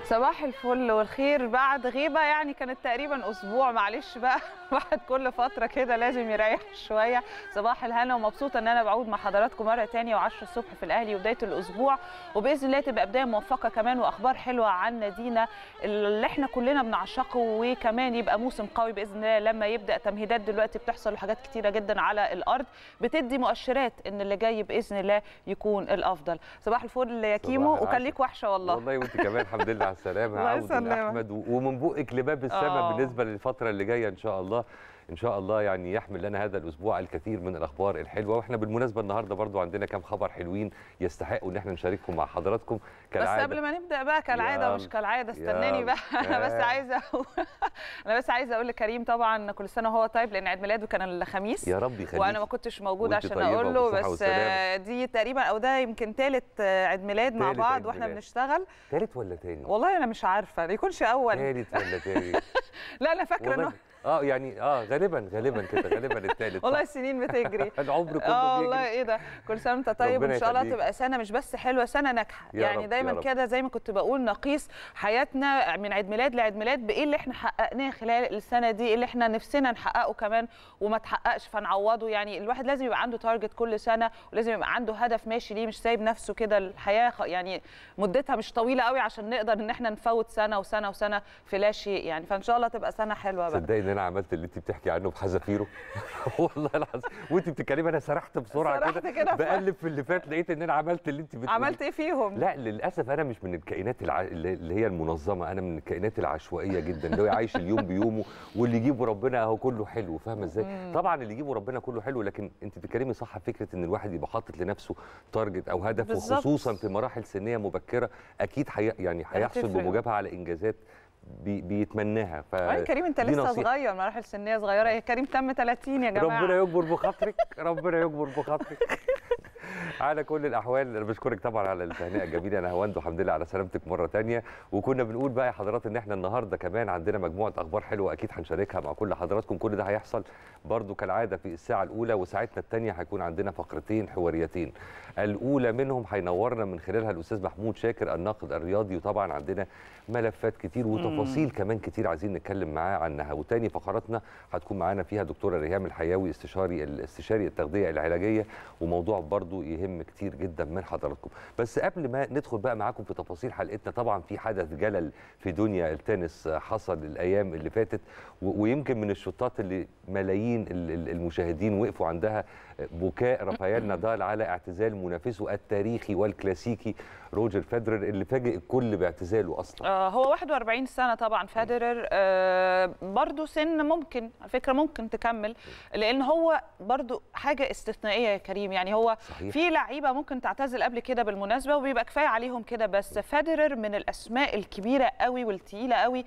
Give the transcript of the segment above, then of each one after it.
صباح الفل والخير بعد غيبة يعني كانت تقريبا أسبوع معلش بقى واحد كل فترة كده لازم يريح شوية صباح الهنا ومبسوطة إن أنا بعود مع حضراتكم مرة تانية و10 الصبح في الأهلي وبداية الأسبوع وبإذن الله تبقى بداية موفقة كمان وأخبار حلوة عن نادينا اللي إحنا كلنا بنعشقه وكمان يبقى موسم قوي بإذن الله لما يبدأ تمهيدات دلوقتي بتحصل وحاجات كتيرة جدا على الأرض بتدي مؤشرات إن اللي جاي بإذن الله يكون الأفضل صباح الفل يا كيمو صباح وكان العسل. ليك وحشة والله والله وانت كمان الحمد لله على السلامه الله عوض يسلمك. احمد و- ومن بقك لباب السماء آه. بالنسبه للفتره اللي جايه ان شاء الله ان شاء الله يعني يحمل لنا هذا الاسبوع الكثير من الاخبار الحلوه واحنا بالمناسبه النهارده برضو عندنا كام خبر حلوين يستحقوا ان احنا نشاركهم مع حضراتكم بس كالعاده قبل ما نبدا بقى كالعاده مش يلا. كالعاده استناني يلا. بقى انا بس آه. عايزه أقول- انا بس عايزه اقول لكريم طبعا كل سنه وهو طيب لان عيد ميلاده كان الخميس يا رب يخليك وانا ما كنتش موجوده وانت عشان طيبة اقول له وبالصحة بس والسلامة. آه، دي تقريبا او ده يمكن ثالث عيد ميلاد مع تالت بعض عيد واحنا ميلاد. بنشتغل ثالث ولا تاني والله انا مش عارفه ما يكونش اول ثالث ولا تاني لا انا فاكره والله انه اه يعني اه غالبا غالبا كده غالبا الثالث والله السنين بتجري العمر كله اه بيجري. والله ايه ده كل سنه وانت طيب ربنا وان شاء الله يخليك. تبقى سنه مش بس حلوه سنه ناجحه يا يعني رب، يا دايما رب. كده زي ما كنت بقول نقيس حياتنا من عيد ميلاد لعيد ميلاد بايه اللي احنا حققناه خلال السنه دي إيه اللي احنا نفسنا نحققه كمان وما تحققش فنعوضه يعني الواحد لازم يبقى عنده تارجت كل سنه ولازم يبقى عنده هدف ماشي ليه مش سايب نفسه كده الحياه خ- يعني مدتها مش طويله قوي عشان نقدر ان احنا نفوت سنه وسنه وسنه في لا شيء يعني فان شاء الله تبقى سنه حلوه بقى تصدقي ان انا عملت اللي انت بتحكي عنه بحذافيره والله العظيم وانت بتتكلمي انا سرحت بسرعه سرحت كده كده ف- بقلب في اللي فات لقيت ان انا عملت اللي انت بتقوليه عملت ايه فيهم لا للاسف انا مش من الكائنات الع... اللي اللي هي المنظمه انا من الكائنات العشوائيه جدا اللي هو عايش اليوم بيومه واللي يجيبه ربنا اهو كله حلو فاهمه ازاي طبعا اللي يجيبه ربنا كله حلو لكن انت بتتكلمي صح فكره ان الواحد يبقى حاطط لنفسه تارجت او هدف بالظبط. وخصوصا في مراحل سنيه مبكره اكيد حي... يعني هيحصل هتفرق. بموجبها على انجازات بي... بيتمناها ف وبعدين كريم انت دي لسه نصيحة. صغير مراحل سنيه صغيره يا كريم تم 30 يا جماعه ربنا يجبر بخاطرك ربنا يجبر بخاطرك على كل الاحوال انا بشكرك طبعا على التهنئه الجميله انا هوند والحمد لله على سلامتك مره تانية وكنا بنقول بقى يا حضرات ان احنا النهارده كمان عندنا مجموعه اخبار حلوه اكيد هنشاركها مع كل حضراتكم كل ده هيحصل برضو كالعاده في الساعه الاولى وساعتنا الثانيه هيكون عندنا فقرتين حواريتين الاولى منهم هينورنا من خلالها الاستاذ محمود شاكر الناقد الرياضي وطبعا عندنا ملفات كتير وتفاصيل كمان كتير عايزين نتكلم معاه عنها وتاني فقراتنا هتكون معانا فيها دكتوره ريهام الحياوي استشاري الاستشاري التغذيه العلاجيه وموضوع برضو يهم كتير جدا من حضراتكم بس قبل ما ندخل بقى معاكم في تفاصيل حلقتنا طبعا في حدث جلل في دنيا التنس حصل الايام اللي فاتت و- ويمكن من الشوطات اللي ملايين ال- ال- المشاهدين وقفوا عندها بكاء رافائيل نادال على اعتزال منافسه التاريخي والكلاسيكي روجر فederer اللي فاجئ الكل باعتزاله اصلا آه، هو 41 سنة طبعا فادرر آه، برضو سن ممكن على فكرة ممكن تكمل لأن هو برضو حاجة استثنائية يا كريم يعني هو صحيح. في لعيبة ممكن تعتزل قبل كده بالمناسبة وبيبقى كفاية عليهم كده بس فادرر من الأسماء الكبيرة قوي والتقيلة قوي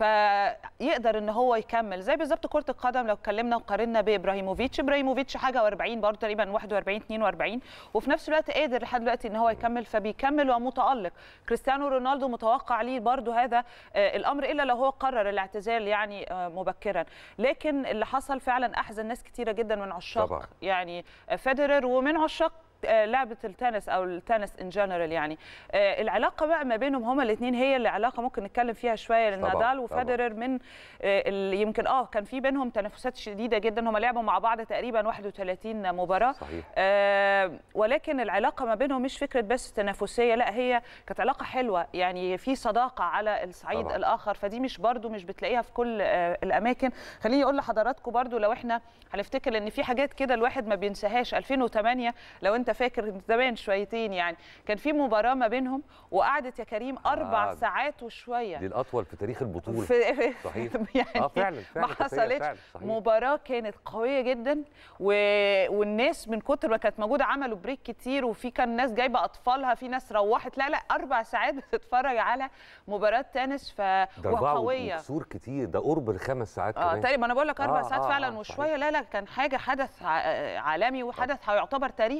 فيقدر إن هو يكمل زي بالظبط كرة القدم لو اتكلمنا وقارنا بإبراهيموفيتش إبراهيموفيتش حاجة و40 برضو تقريبا 41 42 وفي نفس الوقت قادر لحد دلوقتي إن هو يكمل فبيكمل ومتألق كريستيانو رونالدو متوقع ليه برضو هذا آه، الامر الا لو هو قرر الاعتزال يعني آه، مبكرا لكن اللي حصل فعلا احزن ناس كتيره جدا من عشاق طبعاً. يعني آه، فيدرر ومن عشاق آه، لعبه التنس او التنس ان جنرال يعني آه، العلاقه بقى ما بينهم هما الاثنين هي اللي علاقه ممكن نتكلم فيها شويه لان طبعاً، نادال طبعاً. وفيدرر من آه، اللي يمكن اه كان في بينهم تنافسات شديده جدا هما لعبوا مع بعض تقريبا 31 مباراه صحيح آه، ولكن العلاقه ما بينهم مش فكره بس تنافسيه لا هي كانت علاقه حلوه يعني في صداقه على الصعيد طبعاً. طبعا. الاخر فدي مش برضو مش بتلاقيها في كل آه، الاماكن خليني اقول لحضراتكم برضو لو احنا هنفتكر ان في حاجات كده الواحد ما بينساهاش 2008 لو انت فاكر زمان شويتين يعني كان في مباراه ما بينهم وقعدت يا كريم اربع آه. ساعات وشويه دي الاطول في تاريخ البطوله في في صحيح. يعني اه فعلا فعلا ما كانت هي حصلتش فعلا، صحيح. مباراه كانت قويه جدا و... والناس من كتر ما كانت موجوده عملوا بريك كتير وفي كان ناس جايبه اطفالها في ناس روحت لا لا اربع ساعات بتتفرج على مباراه تنس ف ده أربعة وقويه وكسور كتير ده قرب الخمس ساعات اه كمان تقريبا انا بقول لك اربع آه، ساعات آه، فعلا آه، وشويه لا لا كان حاجه حدث ع- عالمي وحدث هيعتبر تاريخي طبعا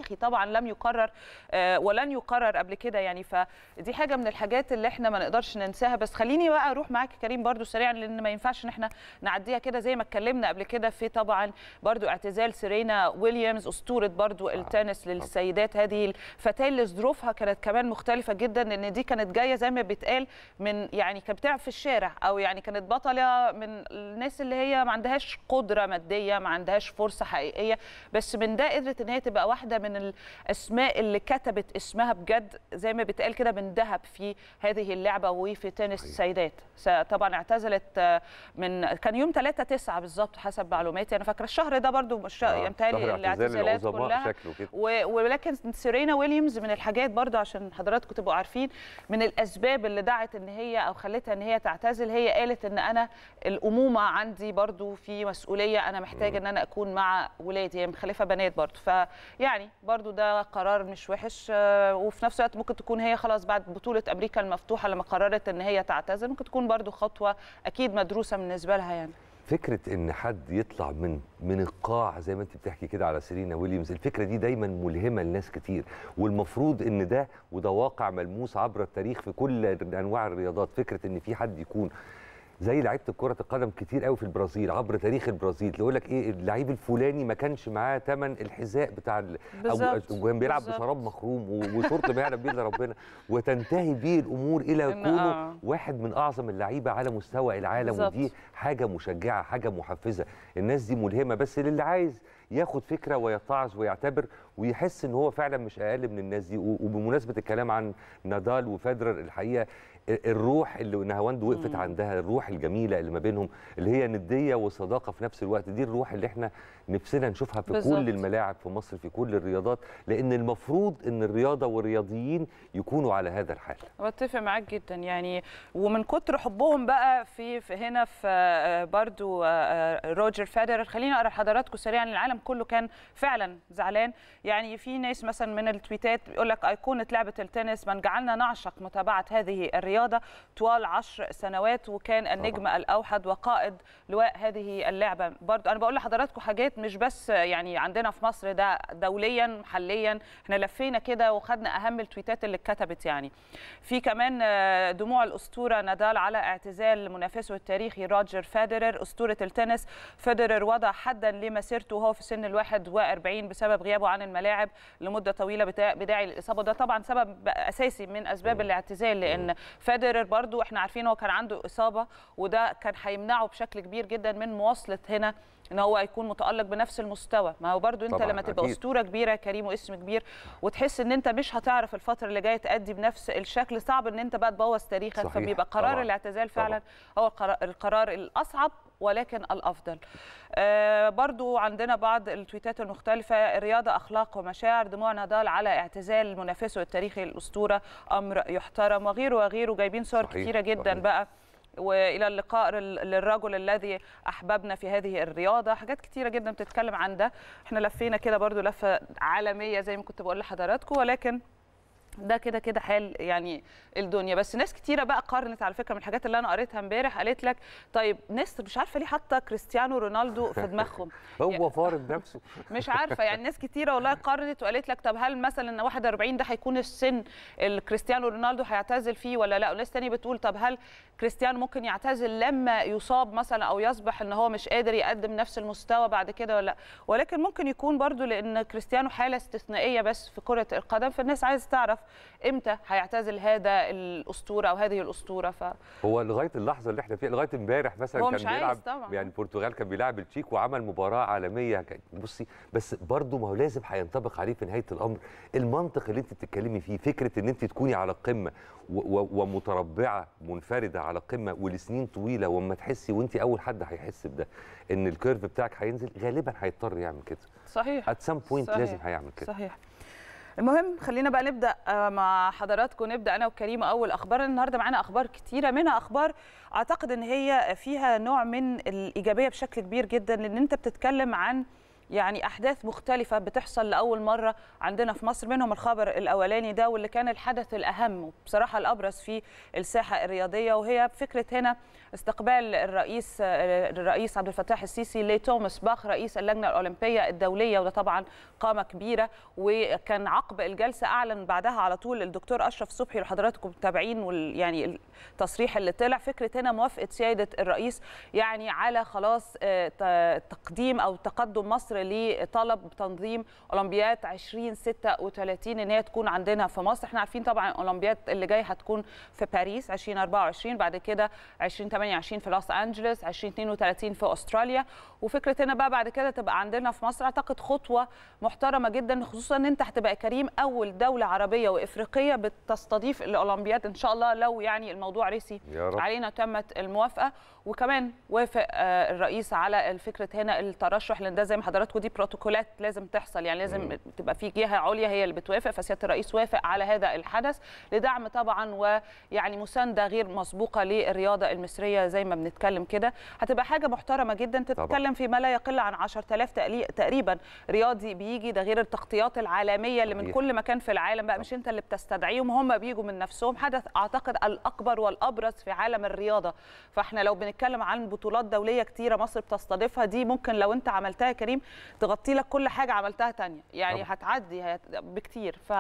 طبعا لم يكرر آه، ولن يكرر قبل كده يعني فدي حاجه من الحاجات اللي احنا ما نقدرش ننساها بس خليني بقى اروح معاك يا كريم برضو سريعا لان ما ينفعش ان احنا نعديها كده زي ما اتكلمنا قبل كده في طبعا برضو اعتزال سيرينا ويليامز اسطوره برضو التنس للسيدات هذه الفتاه اللي ظروفها كانت كمان مختلفه جدا لان دي كانت جايه زي ما بيتقال من يعني كانت بتلعب في الشارع او يعني كانت بطله من الناس اللي هي ما عندهاش قدره ماديه ما عندهاش فرصه حقيقيه بس من ده قدرت ان هي تبقى واحده من الاسماء اللي كتبت اسمها بجد زي ما بيتقال كده من ذهب في هذه اللعبه وفي تنس صحيح. السيدات س- طبعا اعتزلت آه، من كان يوم 3 9 بالظبط حسب معلوماتي انا فاكره الشهر ده برضو مش آه، يمتهيألي شهر اعتزال الاعتزالات العظماء كلها شكله كده و- ولكن سيرينا ويليامز من الحاجات برضو عشان حضراتكم تبقوا عارفين من الاسباب اللي دعت ان هي او خلتها ان هي تعتزل هي قالت ان انا الامومه عندي برضو في مسؤوليه انا محتاجه ان انا اكون مع ولادي هي مخلفه بنات برضو فيعني برضو ده قرار مش وحش آه، وفي نفس الوقت ممكن تكون هي خلاص بعد بطوله امريكا المفتوحه لما قررت ان هي تعتزل ممكن تكون برضو خطوه اكيد مدروسه بالنسبه لها يعني فكره ان حد يطلع من من القاع زي ما انت بتحكي كده على سيرينا ويليامز الفكره دي دايما ملهمه لناس كتير والمفروض ان ده وده واقع ملموس عبر التاريخ في كل انواع الرياضات فكره ان في حد يكون زي لعيبه كره القدم كتير قوي في البرازيل عبر تاريخ البرازيل يقول لك ايه اللعيب الفلاني ما كانش معاه ثمن الحذاء بتاع ال- بالظبط، او وكان بيلعب بالظبط. بشراب مخروم و- وشورت ما يعلم بيه الا ربنا وتنتهي بيه الامور الى إن- كونه آه. واحد من اعظم اللعيبه على مستوى العالم بالظبط. ودي حاجه مشجعه حاجه محفزه الناس دي ملهمه بس للي عايز ياخد فكره ويتعظ ويعتبر ويحس ان هو فعلا مش اقل من الناس دي و- وبمناسبه الكلام عن نادال وفederer الحقيقه ال- الروح اللي نهاوند وقفت مم. عندها الروح الجميله اللي ما بينهم اللي هي نديه وصداقه في نفس الوقت دي الروح اللي احنا نفسنا نشوفها في بالظبط. كل الملاعب في مصر في كل الرياضات لان المفروض ان الرياضه والرياضيين يكونوا على هذا الحال بتفق معاك جدا يعني ومن كتر حبهم بقى في, في هنا في آه، برضو آه، آه، روجر فederer خليني اقرا لحضراتكم سريعا العالم كله كان فعلا زعلان يعني في ناس مثلا من التويتات بيقول لك ايقونه لعبه التنس من جعلنا نعشق متابعه هذه الرياضه طوال عشر سنوات وكان النجم الاوحد وقائد لواء هذه اللعبه برضو انا بقول لحضراتكم حاجات مش بس يعني عندنا في مصر ده دوليا محليا احنا لفينا كده وخدنا اهم التويتات اللي اتكتبت يعني في كمان آه، دموع الاسطوره نادال على اعتزال منافسه التاريخي روجر فederer اسطوره التنس فederer وضع حدا لمسيرته وهو في سن ال 41 بسبب غيابه عن الملاعب لمده طويله بتا- بداعي للاصابه ده طبعا سبب اساسي من اسباب الاعتزال لان فederer برضو احنا عارفين هو كان عنده اصابه وده كان هيمنعه بشكل كبير جدا من مواصله هنا ان هو يكون متالق بنفس المستوى ما هو برضو انت طبعاً، لما تبقى أكيد. اسطوره كبيره يا كريم واسم كبير وتحس ان انت مش هتعرف الفتره اللي جايه تأدي بنفس الشكل صعب ان انت بقى تبوظ تاريخك صحيح، فبيبقى قرار طبعاً، الاعتزال طبعاً. فعلا هو القرار, القرار الاصعب ولكن الافضل آه برضو عندنا بعض التويتات المختلفه الرياضه اخلاق ومشاعر دموع نادال على اعتزال منافسه التاريخي الاسطوره امر يحترم وغيره وغيره جايبين صور صحيح، كتيره جدا صحيح. بقى والى اللقاء لل- للرجل الذي احببنا في هذه الرياضه حاجات كتيره جدا بتتكلم عن ده احنا لفينا كده برضو لفه عالميه زي ما كنت بقول لحضراتكم ولكن ده كده كده حال يعني الدنيا بس ناس كتيره بقى قارنت على فكره من الحاجات اللي انا قريتها امبارح قالت لك طيب ناس مش عارفه ليه حاطه كريستيانو رونالدو في دماغهم هو فارض نفسه مش عارفه يعني ناس كتيره والله قارنت وقالت لك طب هل مثلا 41 ده هيكون السن اللي كريستيانو رونالدو هيعتزل فيه ولا لا وناس تانية بتقول طب هل كريستيانو ممكن يعتزل لما يصاب مثلا او يصبح ان هو مش قادر يقدم نفس المستوى بعد كده ولا لا ولكن ممكن يكون برضو لان كريستيانو حاله استثنائيه بس في كره القدم فالناس عايزه تعرف امتى هيعتزل هذا الاسطوره او هذه الاسطوره ف هو لغايه اللحظه اللي احنا فيها لغايه امبارح مثلا هو كان مش عايز بيلعب طبعاً. يعني البرتغال كان بيلعب التشيك وعمل مباراه عالميه كان- بصي بس برضه ما هو لازم هينطبق عليه في نهايه الامر المنطق اللي انت بتتكلمي فيه فكره ان انت تكوني على القمه و- و- ومتربعه منفرده على القمه ولسنين طويله واما تحسي وانت اول حد هيحس بده ان الكيرف بتاعك هينزل غالبا هيضطر يعمل كده صحيح ات سام بوينت صحيح. لازم هيعمل كده صحيح المهم خلينا بقى نبدا آه، مع حضراتكم نبدا انا وكريمه اول اخبار النهارده معانا اخبار كتيره منها اخبار اعتقد ان هي فيها نوع من الايجابيه بشكل كبير جدا لان انت بتتكلم عن يعني احداث مختلفه بتحصل لاول مره عندنا في مصر منهم الخبر الاولاني ده واللي كان الحدث الاهم وبصراحه الابرز في الساحه الرياضيه وهي فكره هنا استقبال الرئيس الرئيس عبد الفتاح السيسي لتوماس باخ رئيس اللجنه الاولمبيه الدوليه وده طبعا قامه كبيره وكان عقب الجلسه اعلن بعدها على طول الدكتور اشرف صبحي لحضراتكم متابعين يعني التصريح اللي طلع فكره هنا موافقه سياده الرئيس يعني على خلاص تقديم او تقدم مصر لطلب تنظيم اولمبياد 2036 ان هي تكون عندنا في مصر احنا عارفين طبعا الاولمبياد اللي جايه هتكون في باريس 2024 بعد كده 2028 في لوس انجلوس 2032 في استراليا وفكره هنا بقى بعد كده تبقى عندنا في مصر اعتقد خطوه محترمه جدا خصوصا ان انت هتبقى كريم اول دوله عربيه وافريقيه بتستضيف الاولمبياد ان شاء الله لو يعني الموضوع رسي علينا تمت الموافقه وكمان وافق الرئيس على فكره هنا الترشح لان ده زي ما حضراتكم دي بروتوكولات لازم تحصل يعني لازم م. تبقى في جهه عليا هي اللي بتوافق فسياده الرئيس وافق على هذا الحدث لدعم طبعا ويعني مسانده غير مسبوقه للرياضه المصريه زي ما بنتكلم كده هتبقى حاجه محترمه جدا تتكلم في ما لا يقل عن 10000 تقريبا رياضي بيجي ده غير التغطيات العالميه اللي من كل مكان في العالم بقى مش انت اللي بتستدعيهم هم بيجوا من نفسهم حدث اعتقد الاكبر والابرز في عالم الرياضه فاحنا لو بنتكلم عن بطولات دوليه كتيره مصر بتستضيفها دي ممكن لو انت عملتها يا كريم تغطي لك كل حاجه عملتها تانية يعني طبعا. هتعدي بكتير ف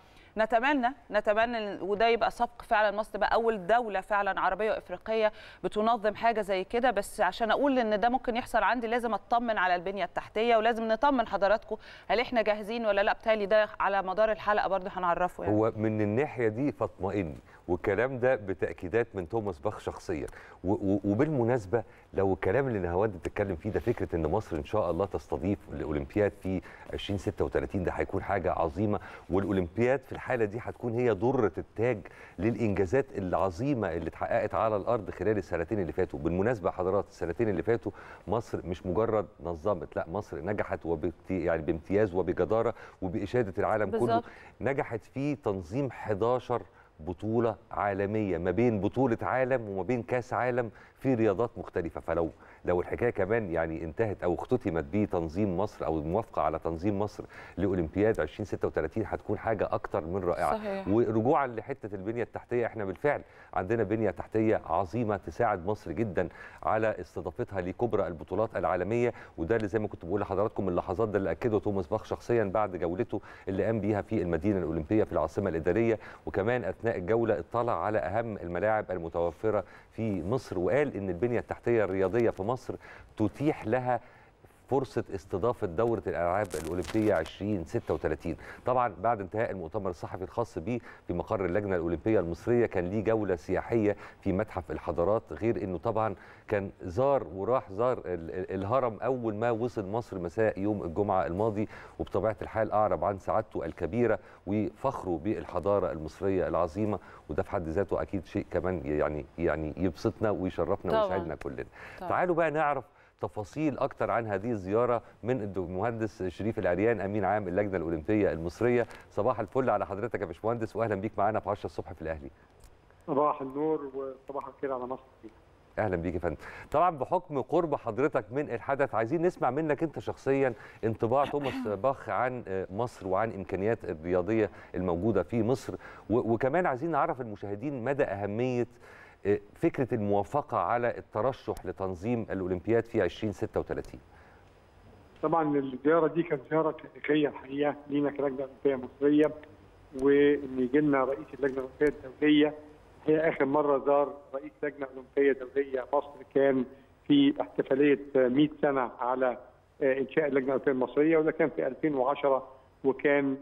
نتمنى نتمنى وده يبقى سبق فعلا مصر تبقى اول دوله فعلا عربيه وافريقيه بتنظم حاجه زي كده بس عشان اقول ان ده ممكن يحصل عندي لازم اطمن على البنيه التحتيه ولازم نطمن حضراتكم هل احنا جاهزين ولا لا بالتالي ده على مدار الحلقه برضه هنعرفه يعني. هو من الناحيه دي فاطمئن والكلام ده بتاكيدات من توماس باخ شخصيا وبالمناسبه لو الكلام اللي نهاوند بتتكلم فيه ده فكره ان مصر ان شاء الله تستضيف الاولمبياد في 2036 ده هيكون حاجه عظيمه والاولمبياد في الحاله دي هتكون هي ضره التاج للانجازات العظيمه اللي اتحققت على الارض خلال السنتين اللي فاتوا بالمناسبه حضرات السنتين اللي فاتوا مصر مش مجرد نظمت لا مصر نجحت وبامتي يعني بامتياز وبجداره وباشاده العالم بالزبط. كله نجحت في تنظيم 11 بطولة عالمية ما بين بطولة عالم وما بين كاس عالم في رياضات مختلفة فلو لو الحكاية كمان يعني انتهت أو اختتمت بتنظيم مصر أو الموافقة على تنظيم مصر لأولمبياد 2036 هتكون حاجة أكتر من رائعة صحيح. ورجوعا لحتة البنية التحتية احنا بالفعل عندنا بنية تحتية عظيمة تساعد مصر جدا على استضافتها لكبرى البطولات العالمية وده اللي زي ما كنت بقول لحضراتكم اللحظات ده اللي أكده توماس باخ شخصيا بعد جولته اللي قام بيها في المدينة الأولمبية في العاصمة الإدارية وكمان أثناء الجولة اطلع على أهم الملاعب المتوفرة في مصر وقال ان البنيه التحتيه الرياضيه في مصر تتيح لها فرصة استضافة دورة الألعاب الأولمبية 2036 طبعا بعد انتهاء المؤتمر الصحفي الخاص به في مقر اللجنة الأولمبية المصرية كان ليه جولة سياحية في متحف الحضارات غير أنه طبعا كان زار وراح زار الهرم أول ما وصل مصر مساء يوم الجمعة الماضي وبطبيعة الحال أعرب عن سعادته الكبيرة وفخره بالحضارة المصرية العظيمة وده في حد ذاته أكيد شيء كمان يعني يعني يبسطنا ويشرفنا ويسعدنا كلنا تعالوا بقى نعرف تفاصيل اكتر عن هذه الزياره من المهندس شريف العريان امين عام اللجنه الاولمبيه المصريه صباح الفل على حضرتك يا باشمهندس واهلا بيك معانا في 10 الصبح في الاهلي صباح النور وصباح الخير على مصر اهلا بيك يا فندم طبعا بحكم قرب حضرتك من الحدث عايزين نسمع منك انت شخصيا انطباع توماس باخ عن مصر وعن امكانيات الرياضيه الموجوده في مصر وكمان عايزين نعرف المشاهدين مدى اهميه فكره الموافقه على الترشح لتنظيم الاولمبياد في 2036 طبعا الزياره دي كانت زياره تاريخيه الحقيقه لينا كلجنه اولمبيه مصريه وان يجي لنا رئيس اللجنه الاولمبيه الدوليه هي اخر مره زار رئيس لجنه اولمبيه دوليه مصر كان في احتفاليه 100 سنه على انشاء اللجنه الاولمبيه المصريه وده كان في 2010 وكان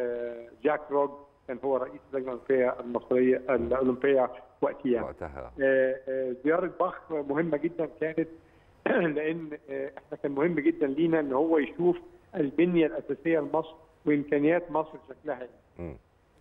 جاك روج كان هو رئيس اللجنه الاولمبيه المصريه الاولمبيه وقتها وقتها زياره باخ مهمه جدا كانت لان احنا كان مهم جدا لينا ان هو يشوف البنيه الاساسيه لمصر وامكانيات مصر شكلها ايه.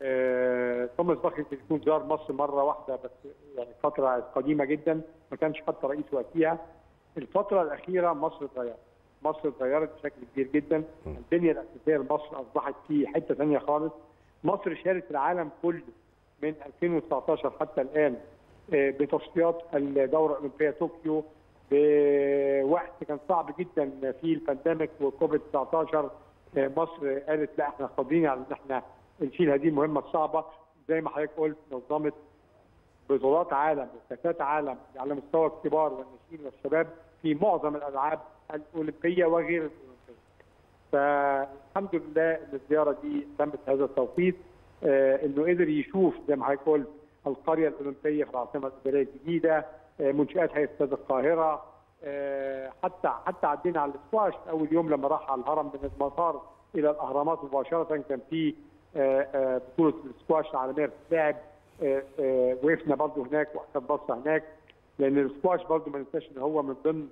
آه، توماس باخ يمكن يكون زار مصر مره واحده بس يعني فتره قديمه جدا ما كانش حتى رئيس وقتها. الفتره الاخيره مصر اتغيرت. مصر اتغيرت بشكل كبير جدا، البنيه الاساسيه لمصر اصبحت في حته ثانيه خالص. مصر شارت العالم كله من 2019 حتى الان بتصفيات الدوره الاولمبيه طوكيو بوقت كان صعب جدا في البانديميك وكوفيد 19 مصر قالت لا احنا قادرين على ان احنا نشيل هذه المهمه الصعبه زي ما حضرتك قلت نظمت بطولات عالم وكاسات عالم على مستوى الكبار والناشئين والشباب في معظم الالعاب الاولمبيه وغير الاولمبيه. فالحمد لله ان الزياره دي تمت هذا التوقيت آه انه قدر يشوف زي ما حضرتك قلت القريه الاولمبيه في العاصمه الاداريه الجديده آه منشات هيئه استاد القاهره آه حتى حتى عدينا على السكواش اول يوم لما راح على الهرم من المطار الى الاهرامات مباشره كان في بطوله السكواش العالميه بتتلعب وقفنا برضه هناك واخد بصه هناك لان السكواش برضه ما ننساش ان هو من ضمن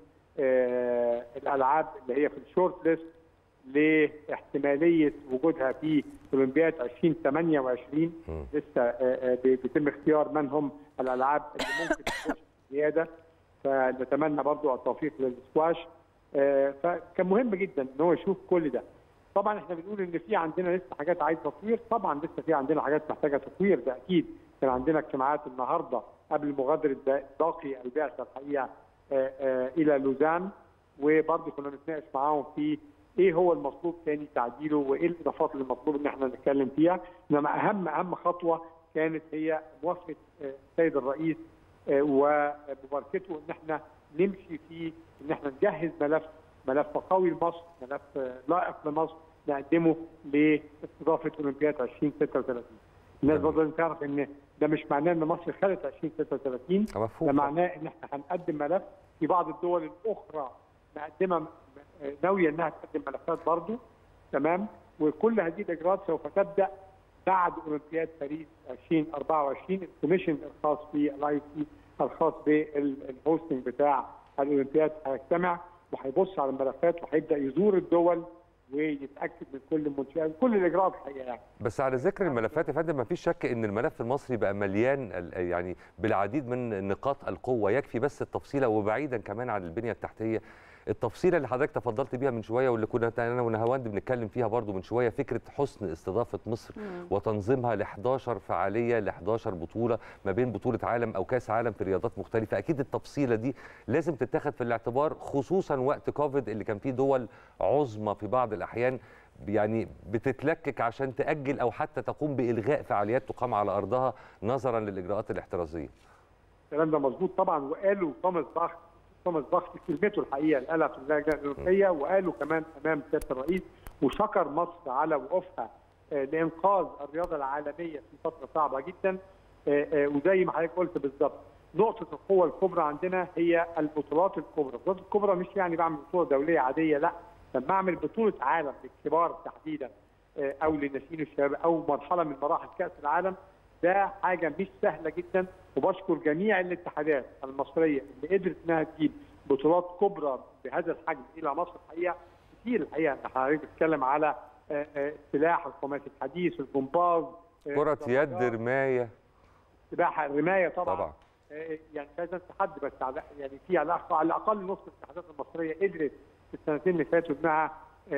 الالعاب اللي هي في الشورت ليست لاحتماليه وجودها في اولمبياد 2028 لسه بيتم اختيار من هم الالعاب اللي ممكن تخش زياده فنتمنى برضه التوفيق للسكواش فكان مهم جدا ان هو يشوف كل ده طبعا احنا بنقول ان في عندنا لسه حاجات عايزه تطوير طبعا لسه في عندنا حاجات محتاجه تطوير ده اكيد كان عندنا اجتماعات النهارده قبل مغادره باقي البعثه الحقيقه آآ آآ الى لوزان وبرضه كنا بنتناقش معاهم في ايه هو المطلوب تاني تعديله وايه الاضافات اللي المطلوب ان احنا نتكلم فيها انما اهم اهم خطوه كانت هي موافقه السيد الرئيس ومباركته ان احنا نمشي في ان احنا نجهز ملف ملف قوي لمصر ملف لائق لمصر نقدمه لاستضافه اولمبياد 2036 الناس برضه لازم تعرف ان ده مش معناه ان مصر خدت 2036 ده معناه ان احنا هنقدم ملف في بعض الدول الاخرى مقدمه ناويه انها تقدم ملفات برضه تمام وكل هذه الاجراءات سوف تبدا بعد اولمبياد باريس 2024 الكوميشن الخاص بالاي سي الخاص بالهوستنج بتاع الاولمبياد هيجتمع وهيبص على الملفات وهيبدا يزور الدول ويتاكد من كل المنشات كل الاجراءات الحقيقه يعني. بس على ذكر الملفات يا فندم ما فيش شك ان الملف المصري بقى مليان يعني بالعديد من نقاط القوه يكفي بس التفصيله وبعيدا كمان عن البنيه التحتيه التفصيله اللي حضرتك تفضلت بيها من شويه واللي كنا انا ونهاوند بنتكلم فيها برضو من شويه فكره حسن استضافه مصر مم. وتنظيمها ل 11 فعاليه ل 11 بطوله ما بين بطوله عالم او كاس عالم في رياضات مختلفه اكيد التفصيله دي لازم تتاخد في الاعتبار خصوصا وقت كوفيد اللي كان فيه دول عظمى في بعض الاحيان يعني بتتلكك عشان تاجل او حتى تقوم بالغاء فعاليات تقام على ارضها نظرا للاجراءات الاحترازيه. الكلام ده مظبوط طبعا وقالوا توماس باخ توماس باخ في كلمته الحقيقه اللي قالها في اللجنه الاوروبيه وقالوا كمان امام سياده الرئيس وشكر مصر على وقوفها لانقاذ الرياضه العالميه في فتره صعبه جدا وزي ما حضرتك قلت بالظبط نقطه القوه الكبرى عندنا هي البطولات الكبرى، البطولات الكبرى مش يعني بعمل بطوله دوليه عاديه لا لما اعمل بطوله عالم للكبار تحديدا او للناشئين الشباب او مرحله من مراحل كاس العالم ده حاجه مش سهله جدا وبشكر جميع الاتحادات المصريه اللي قدرت انها تجيب بطولات كبرى بهذا الحجم الى مصر الحقيقه كتير الحقيقه حضرتك بتتكلم على سلاح الخماسي الحديث الجمباز كرة يد رماية سباحة الرماية طبعا, طبعا. يعني مش عايز انسى حد بس على يعني في على الاقل نص الاتحادات المصريه قدرت في السنتين اللي فاتوا انها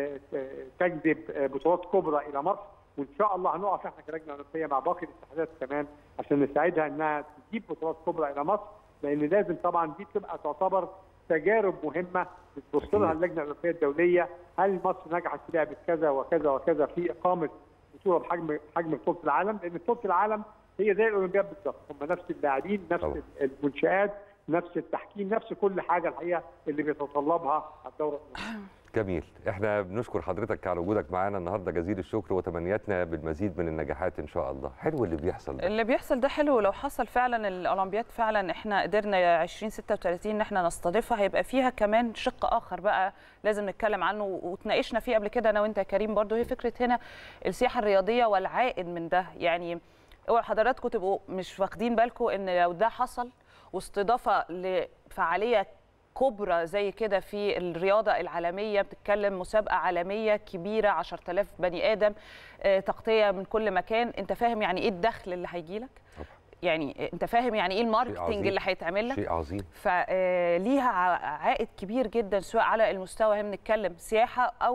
تجذب بطولات كبرى الى مصر وان شاء الله هنقف احنا كلجنه اولمبيه مع باقي الاتحادات كمان عشان نساعدها انها تجيب بطولات كبرى الى مصر لان لازم طبعا دي تبقى تعتبر تجارب مهمه بتبص لها اللجنه الاولمبيه الدوليه هل مصر نجحت في لعبه كذا وكذا وكذا في اقامه بطوله بحجم حجم بطوله العالم لان بطوله العالم هي زي الاولمبياد بالظبط هم نفس اللاعبين نفس طبعا. المنشات نفس التحكيم نفس كل حاجه الحقيقه اللي بيتطلبها الدوره جميل احنا بنشكر حضرتك على وجودك معانا النهارده جزيل الشكر وتمنياتنا بالمزيد من النجاحات ان شاء الله حلو اللي بيحصل ده اللي بيحصل ده حلو لو حصل فعلا الاولمبياد فعلا احنا قدرنا 2036 ان احنا نستضيفها هيبقى فيها كمان شق اخر بقى لازم نتكلم عنه وتناقشنا فيه قبل كده انا وانت يا كريم برضو هي فكره هنا السياحه الرياضيه والعائد من ده يعني اوعى حضراتكم تبقوا مش واخدين بالكم ان لو ده حصل واستضافه لفعاليه كبرى زي كده في الرياضه العالميه بتتكلم مسابقه عالميه كبيره 10000 بني ادم تغطيه من كل مكان انت فاهم يعني ايه الدخل اللي هيجي لك يعني انت فاهم يعني ايه الماركتنج اللي هيتعمل لك شيء عظيم فليها عائد كبير جدا سواء على المستوى هنا بنتكلم سياحه او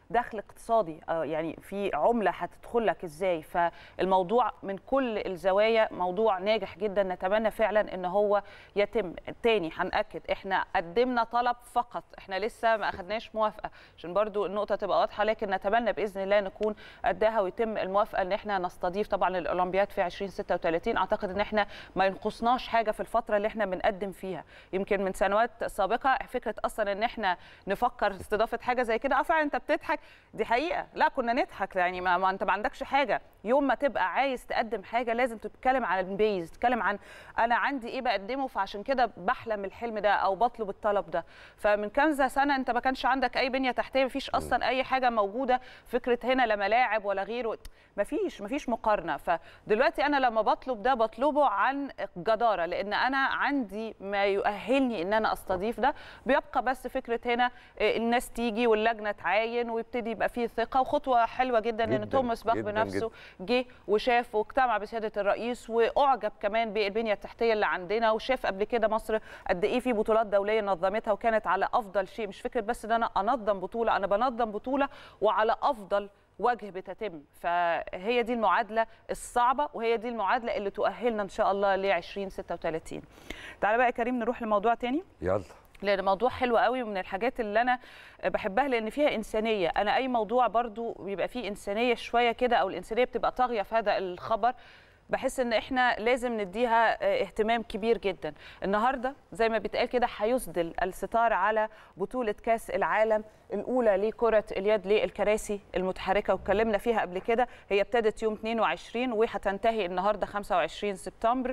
دخل اقتصادي آه، يعني في عمله هتدخل لك ازاي فالموضوع من كل الزوايا موضوع ناجح جدا نتمنى فعلا ان هو يتم تاني هنأكد احنا قدمنا طلب فقط احنا لسه ما اخدناش موافقه عشان برضو النقطه تبقى واضحه لكن نتمنى باذن الله نكون قدها ويتم الموافقه ان احنا نستضيف طبعا الاولمبياد في 2036 اعتقد ان احنا ما ينقصناش حاجه في الفتره اللي احنا بنقدم فيها يمكن من سنوات سابقه فكره اصلا ان احنا نفكر استضافه حاجه زي كده اه فعلا انت بتضحك دي حقيقه لا كنا نضحك يعني ما, ما انت ما عندكش حاجه يوم ما تبقى عايز تقدم حاجه لازم تتكلم عن البيز تتكلم عن انا عندي ايه بقدمه فعشان كده بحلم الحلم ده او بطلب الطلب ده فمن كذا سنه انت ما كانش عندك اي بنيه تحتيه ما فيش اصلا اي حاجه موجوده فكره هنا لا ملاعب ولا غيره ما فيش ما فيش مقارنه فدلوقتي انا لما بطلب ده بطلبه عن جداره لان انا عندي ما يؤهلني ان انا استضيف ده بيبقى بس فكره هنا الناس تيجي واللجنه تعاين ويبتدي يبقى فيه ثقه وخطوه حلوه جدا, جداً، ان توماس باخ جداً، بنفسه جه وشاف واجتمع بسياده الرئيس واعجب كمان بالبنيه التحتيه اللي عندنا وشاف قبل كده مصر قد ايه في بطولات دوليه نظمتها وكانت على افضل شيء مش فكره بس ان انا انظم بطوله انا بنظم بطوله وعلى افضل وجه بتتم فهي دي المعادله الصعبه وهي دي المعادله اللي تؤهلنا ان شاء الله ل 2036 تعالى بقى يا كريم نروح لموضوع تاني يلا لان موضوع حلو قوي ومن الحاجات اللي انا بحبها لان فيها انسانيه انا اي موضوع برضو بيبقى فيه انسانيه شويه كده او الانسانيه بتبقى طاغيه في هذا الخبر بحس ان احنا لازم نديها اه، اهتمام كبير جدا النهارده زي ما بيتقال كده هيسدل الستار على بطوله كاس العالم الاولى لكره اليد للكراسي المتحركه واتكلمنا فيها قبل كده هي ابتدت يوم 22 وهتنتهي النهارده 25 سبتمبر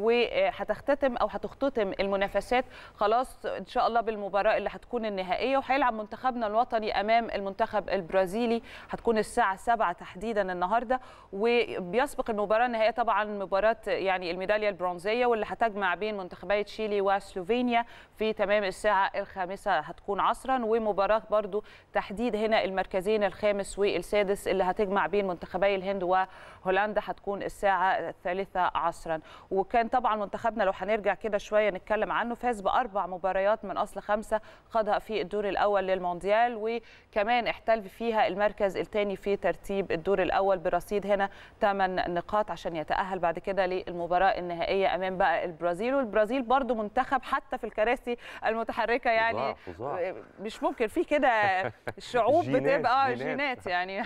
وهتختتم او هتختتم المنافسات خلاص ان شاء الله بالمباراه اللي هتكون النهائيه وهيلعب منتخبنا الوطني امام المنتخب البرازيلي هتكون الساعه 7 تحديدا النهارده وبيسبق المباراه النهائيه طبعا مباراه يعني الميداليه البرونزيه واللي هتجمع بين منتخبي تشيلي وسلوفينيا في تمام الساعه الخامسه هتكون عصرا ومباراه برضو تحديد هنا المركزين الخامس والسادس اللي هتجمع بين منتخبي الهند وهولندا هتكون الساعه الثالثه عصرا وكان طبعا منتخبنا لو هنرجع كده شويه نتكلم عنه فاز باربع مباريات من اصل خمسه خاضها في الدور الاول للمونديال وكمان احتل فيها المركز الثاني في ترتيب الدور الاول برصيد هنا 8 نقاط عشان يتاهل بعد كده للمباراه النهائيه امام بقى البرازيل والبرازيل برضو منتخب حتى في الكراسي المتحركه يعني فظاع، فظاع. مش ممكن في كده شعوب جينات، بتبقى اه جينات. جينات يعني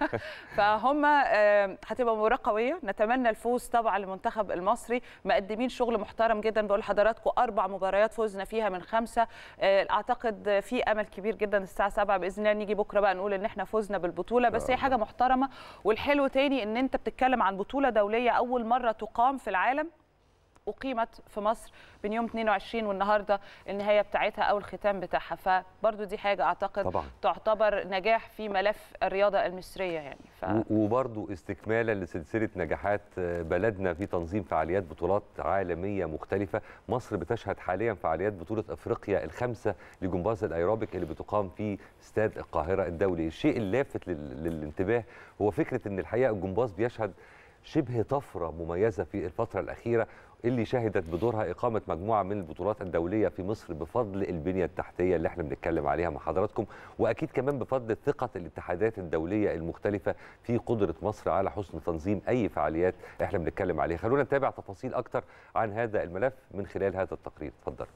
فهم آه، هتبقى مباراه قويه نتمنى الفوز طبعا للمنتخب المصري مقدمين شغل محترم جدا بقول لحضراتكم اربع مباريات فوزنا فيها من خمسه آه، اعتقد في امل كبير جدا الساعه 7 باذن الله نيجي بكره بقى نقول ان احنا فزنا بالبطوله بس هي حاجه محترمه والحلو تاني ان انت بتتكلم عن بطوله دوليه اول مره تقام في العالم اقيمت في مصر بين يوم 22 والنهارده النهايه بتاعتها او الختام بتاعها فبرضو دي حاجه اعتقد طبعاً. تعتبر نجاح في ملف الرياضه المصريه يعني ف... و- وبرضو استكمالا لسلسله نجاحات بلدنا في تنظيم فعاليات بطولات عالميه مختلفه مصر بتشهد حاليا فعاليات بطوله افريقيا الخامسه لجمباز الايروبيك اللي بتقام في استاد القاهره الدولي الشيء اللافت لل- للانتباه هو فكره ان الحقيقه الجمباز بيشهد شبه طفره مميزه في الفتره الاخيره اللي شهدت بدورها اقامه مجموعه من البطولات الدوليه في مصر بفضل البنيه التحتيه اللي احنا بنتكلم عليها مع حضراتكم واكيد كمان بفضل ثقه الاتحادات الدوليه المختلفه في قدره مصر على حسن تنظيم اي فعاليات احنا بنتكلم عليها خلونا نتابع تفاصيل اكتر عن هذا الملف من خلال هذا التقرير اتفضل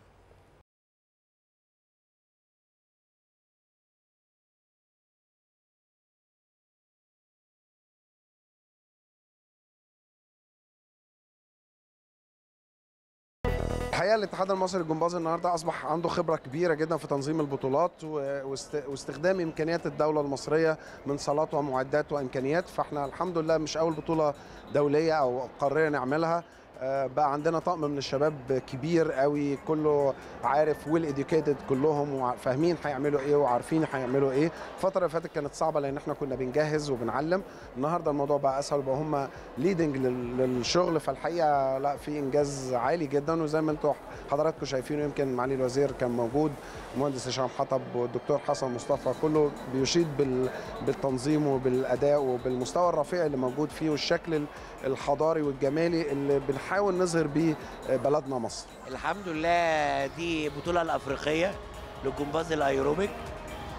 الحقيقه الاتحاد المصري للجمباز النهارده اصبح عنده خبره كبيره جدا في تنظيم البطولات و- واست- واستخدام امكانيات الدوله المصريه من صالات ومعدات وامكانيات فاحنا الحمد لله مش اول بطوله دوليه او قاريه نعملها آه، بقى عندنا طقم من الشباب كبير قوي كله عارف ويل اديوكيتد كلهم وفاهمين هيعملوا ايه وعارفين هيعملوا ايه الفتره اللي فاتت كانت صعبه لان احنا كنا بنجهز وبنعلم النهارده الموضوع بقى اسهل بقى هم ليدنج للشغل فالحقيقه لا في انجاز عالي جدا وزي ما انتم حضراتكم شايفينه يمكن معالي الوزير كان موجود المهندس هشام حطب والدكتور حسن مصطفى كله بيشيد بال بالتنظيم وبالاداء وبالمستوى الرفيع اللي موجود فيه والشكل الحضاري والجمالي اللي بنحاول نظهر بيه بلدنا مصر الحمد لله دي بطولة الأفريقية للجمباز الأيروبيك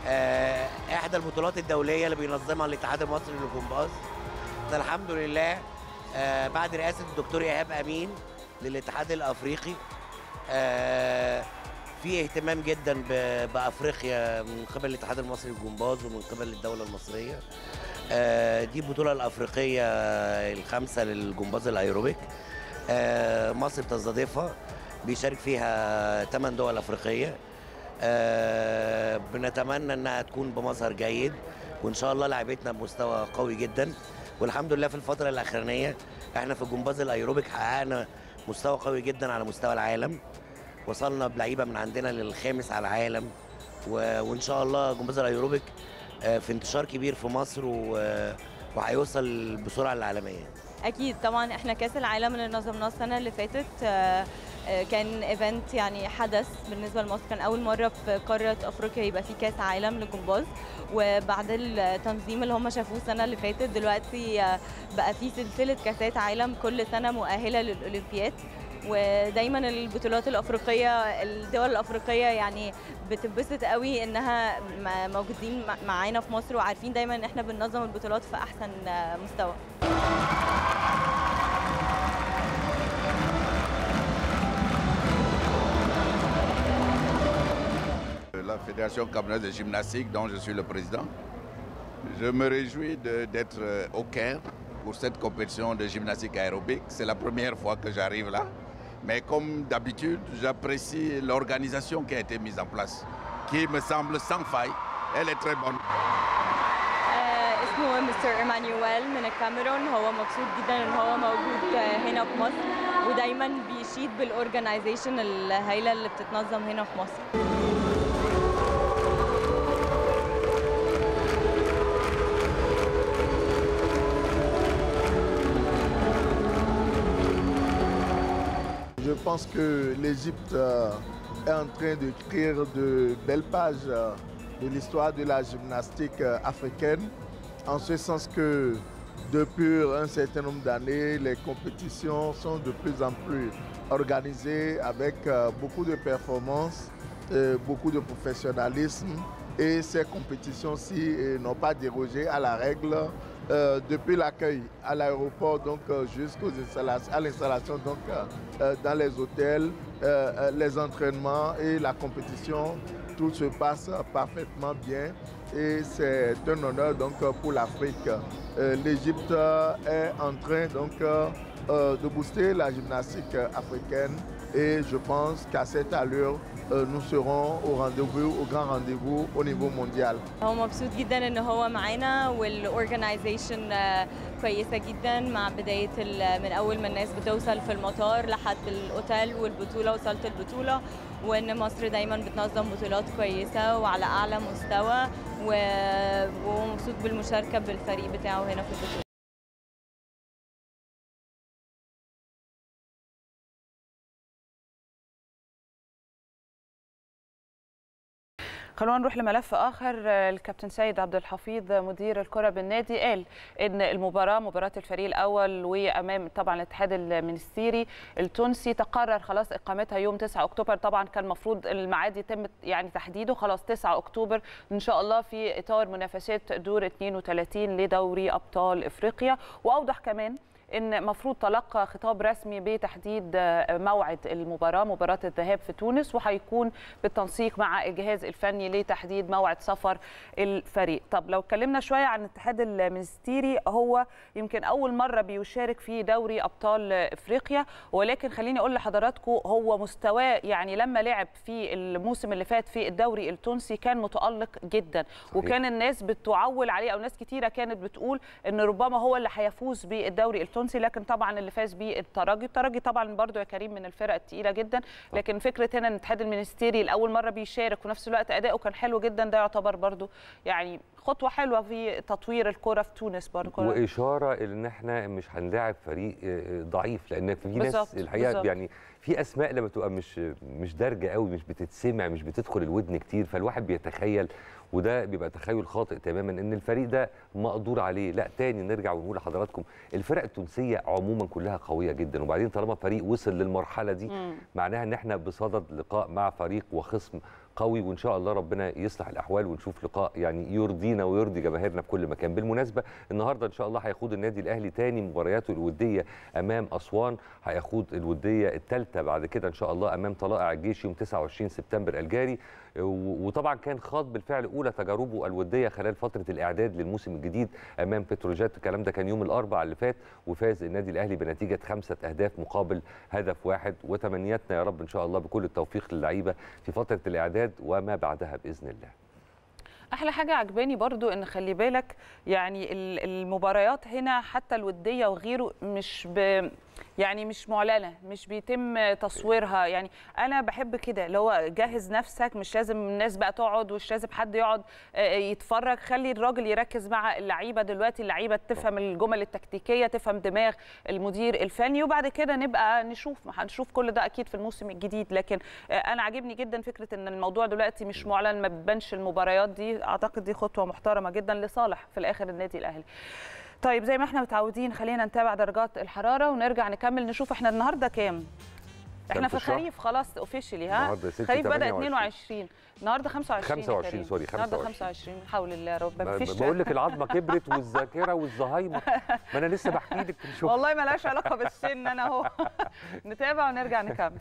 آه، احدى البطولات الدوليه اللي بينظمها الاتحاد المصري للجمباز احنا الحمد لله آه، بعد رئاسه الدكتور ايهاب امين للاتحاد الافريقي آه، في اهتمام جدا ب- بافريقيا من قبل الاتحاد المصري للجمباز ومن قبل الدوله المصريه آه، دي البطوله الافريقيه الخامسه للجمباز الايروبيك آه، مصر بتستضيفها بيشارك فيها 8 دول افريقيه آه، بنتمنى انها تكون بمظهر جيد وان شاء الله لعبتنا بمستوى قوي جدا والحمد لله في الفتره الاخرانيه احنا في الجمباز الايروبيك حققنا مستوى قوي جدا على مستوى العالم وصلنا بلعيبه من عندنا للخامس على العالم و... وان شاء الله جمباز الايروبيك آه، في انتشار كبير في مصر و... وهيوصل بسرعه للعالميه اكيد طبعا احنا كاس العالم اللي نظمناه السنه اللي فاتت آه، آه، كان ايفنت يعني حدث بالنسبه لمصر كان اول مره في قاره افريقيا يبقى في كاس عالم للجمباز وبعد التنظيم اللي هم شافوه السنه اللي فاتت دلوقتي آه، بقى في سلسله كاسات عالم كل سنه مؤهله للاولمبياد ودايما البطولات الافريقيه الدول الافريقيه يعني بتتبسط قوي انها م- موجودين مع- معانا في مصر وعارفين دايما ان احنا بننظم البطولات في احسن آه، مستوى La Fédération camerounaise de gymnastique, dont je suis le président. Je me réjouis de- d'être euh, au Caire pour cette compétition de gymnastique aérobique. C'est la première fois que j'arrive là. Mais comme d'habitude, j'apprécie l'organisation qui a été mise en place, qui me semble sans faille. Elle est très bonne. آه، اسمه مستر ايمانويل من الكاميرون هو مبسوط جدا ان هو موجود آه، هنا في مصر ودايما بيشيد بالاورجنايزيشن الهايله اللي بتتنظم هنا في مصر Je pense que l'Égypte euh, est en train d'écrire de belles pages euh, de l'histoire de la gymnastique euh, africaine, en ce sens que depuis un certain nombre d'années, les compétitions sont de plus en plus organisées avec euh, beaucoup de performances, euh, beaucoup de professionnalisme. Et ces compétitions-ci euh, n'ont pas dérogé à la règle euh, depuis l'accueil à l'aéroport donc euh, jusqu'aux installations, à l'installation donc euh, euh, dans les hôtels, euh, euh, les entraînements et la compétition, tout se passe euh, parfaitement bien et c'est un honneur donc euh, pour l'Afrique. Euh, L'Égypte euh, est en train donc euh, euh, de booster la gymnastique euh, africaine et je pense qu'à cette allure euh, nous serons au rendez-vous, au grand rendez-vous au niveau mondial. هو مبسوط جدا ان هو معانا والاورجنايزيشن كويسه جدا مع بدايه ال- من اول ما الناس بتوصل في المطار لحد الاوتيل والبطوله وصلت البطوله وان مصر دايما بتنظم بطولات كويسه وعلى اعلى مستوى و- وهو مبسوط بالمشاركه بالفريق بتاعه هنا في البطوله خلونا نروح لملف اخر الكابتن سيد عبد الحفيظ مدير الكره بالنادي قال ان المباراه مباراه الفريق الاول وامام طبعا الاتحاد المنستيري التونسي تقرر خلاص اقامتها يوم 9 اكتوبر طبعا كان المفروض الميعاد يتم يعني تحديده خلاص 9 اكتوبر ان شاء الله في اطار منافسات دور 32 لدوري ابطال افريقيا واوضح كمان ان مفروض تلقى خطاب رسمي بتحديد موعد المباراه مباراه الذهاب في تونس وهيكون بالتنسيق مع الجهاز الفني لتحديد موعد سفر الفريق طب لو اتكلمنا شويه عن الاتحاد المنستيري هو يمكن اول مره بيشارك في دوري ابطال افريقيا ولكن خليني اقول لحضراتكم هو مستواه يعني لما لعب في الموسم اللي فات في الدوري التونسي كان متالق جدا صحيح. وكان الناس بتعول عليه او ناس كتيره كانت بتقول ان ربما هو اللي هيفوز بالدوري التونسي لكن طبعا اللي فاز بيه الترجي الترجي طبعا برضو يا كريم من الفرق الثقيله جدا لكن فكره هنا ان الاتحاد المنستيري لاول مره بيشارك وفي نفس الوقت اداؤه كان حلو جدا ده يعتبر برضو يعني خطوه حلوه في تطوير الكره في تونس برضو واشاره ان احنا مش هنلاعب فريق آه، ضعيف لان في ناس بالظبط، الحقيقه بالظبط. يعني في اسماء لما تبقى مش مش دارجه قوي مش بتتسمع مش بتدخل الودن كتير فالواحد بيتخيل وده بيبقى تخيل خاطئ تماما ان الفريق ده مقدور عليه لا تاني نرجع ونقول لحضراتكم الفرق التونسيه عموما كلها قويه جدا وبعدين طالما فريق وصل للمرحله دي مم. معناها ان احنا بصدد لقاء مع فريق وخصم قوي وان شاء الله ربنا يصلح الاحوال ونشوف لقاء يعني يرضينا ويرضي جماهيرنا في كل مكان بالمناسبه النهارده ان شاء الله هيخوض النادي الاهلي تاني مبارياته الوديه امام اسوان هيخوض الوديه الثالثه بعد كده ان شاء الله امام طلائع الجيش يوم 29 سبتمبر الجاري و- وطبعا كان خاض بالفعل اولى تجاربه الوديه خلال فتره الاعداد للموسم الجديد امام بتروجيت الكلام ده كان يوم الاربعاء اللي فات وفاز النادي الاهلي بنتيجه خمسه اهداف مقابل هدف واحد وتمنياتنا يا رب ان شاء الله بكل التوفيق للعيبه في فتره الاعداد وما بعدها باذن الله احلى حاجه عجباني برضو ان خلي بالك يعني ال- المباريات هنا حتى الوديه وغيره مش ب يعني مش معلنه مش بيتم تصويرها يعني انا بحب كده اللي هو جهز نفسك مش لازم الناس بقى تقعد ومش لازم حد يقعد آه، يتفرج خلي الراجل يركز مع اللعيبه دلوقتي اللعيبه تفهم الجمل التكتيكيه تفهم دماغ المدير الفني وبعد كده نبقى نشوف ما هنشوف كل ده اكيد في الموسم الجديد لكن آه، انا عاجبني جدا فكره ان الموضوع دلوقتي مش معلن ما بتبانش المباريات دي اعتقد دي خطوه محترمه جدا لصالح في الاخر النادي الاهلي طيب زي ما احنا متعودين خلينا نتابع درجات الحراره ونرجع نكمل نشوف احنا النهارده كام احنا في في الشهر؟ الخريف خلاص اوفيشلي ها النهارده يا ستي خريف بدا 28. 22 النهارده 25 يا 25 كريم. سوري، النهارده 25. 25 حول الله يا رب ب- مفيش بقول لك العظمه كبرت والذاكره والزهايمر ما انا لسه بحكي لك في الشغل والله ملهاش علاقه بالسن انا اهو نتابع ونرجع نكمل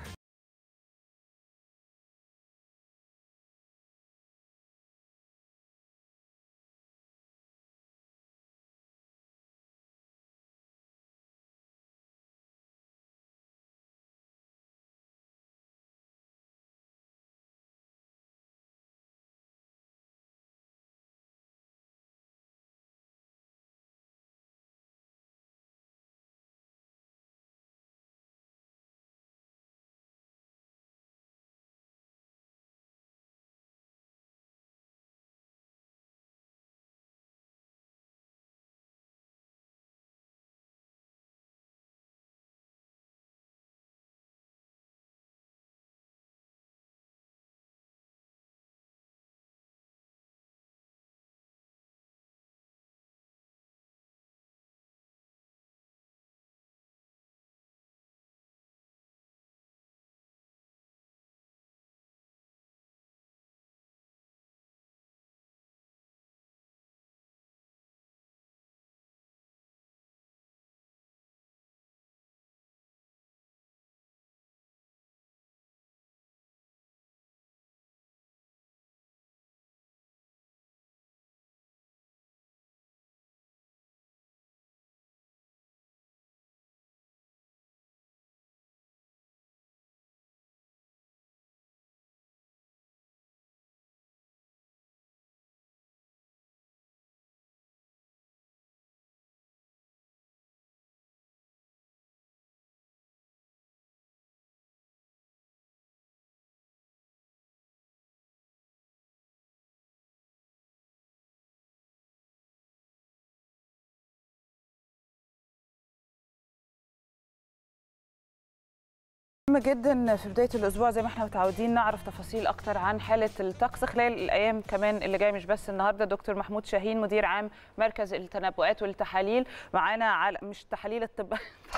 مهم جدا في بدايه الاسبوع زي ما احنا متعودين نعرف تفاصيل اكتر عن حاله الطقس خلال الايام كمان اللي جايه مش بس النهارده دكتور محمود شاهين مدير عام مركز التنبؤات والتحاليل معانا على مش تحاليل الطب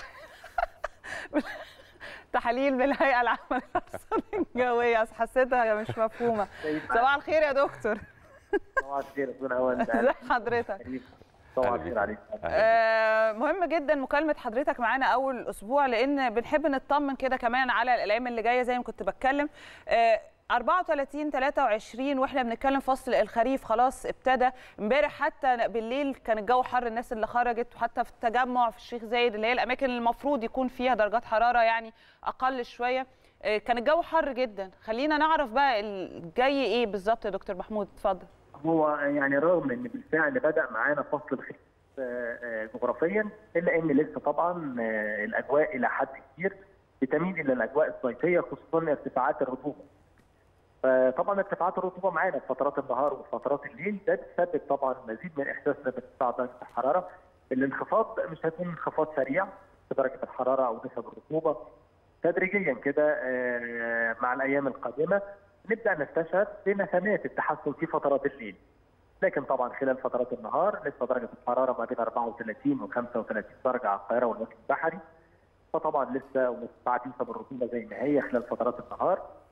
تحاليل من الهيئه العامه للارصاد الجويه أصل حسيتها مش مفهومه صباح الخير يا دكتور صباح الخير استاذ اوان ازي حضرتك صباح الخير عليك آه، مهم جدا مكالمه حضرتك معانا اول اسبوع لان بنحب نطمن كده كمان على الايام اللي جايه زي ما كنت بتكلم آه، 34 23 واحنا بنتكلم فصل الخريف خلاص ابتدى امبارح حتى بالليل كان الجو حر الناس اللي خرجت وحتى في التجمع في الشيخ زايد اللي هي الاماكن اللي المفروض يكون فيها درجات حراره يعني اقل شويه آه، كان الجو حر جدا خلينا نعرف بقى الجاي ايه بالظبط يا دكتور محمود اتفضل هو يعني رغم ان بالفعل بدا معانا فصل الخريف آه، آه، جغرافيا الا ان لسه طبعا آه، الاجواء الى حد كبير بتميل الى الاجواء الصيفيه خصوصا ارتفاعات الرطوبه. فطبعا ارتفاعات الرطوبه معانا في فترات النهار وفترات الليل ده بيسبب طبعا مزيد من احساسنا بارتفاع درجه الحراره. الانخفاض مش هيكون انخفاض سريع في درجه الحراره او نسب الرطوبه. تدريجيا كده آه، مع الايام القادمه نبدا نستشعر بنسمات التحسن في فترات الليل. لكن طبعا خلال فترات النهار لسه درجه الحراره ما بين 34 و 35 درجه على القاهره والوجه البحري. فطبعا لسه ومرتفعات نسب الرطوبه زي ما هي خلال فترات النهار.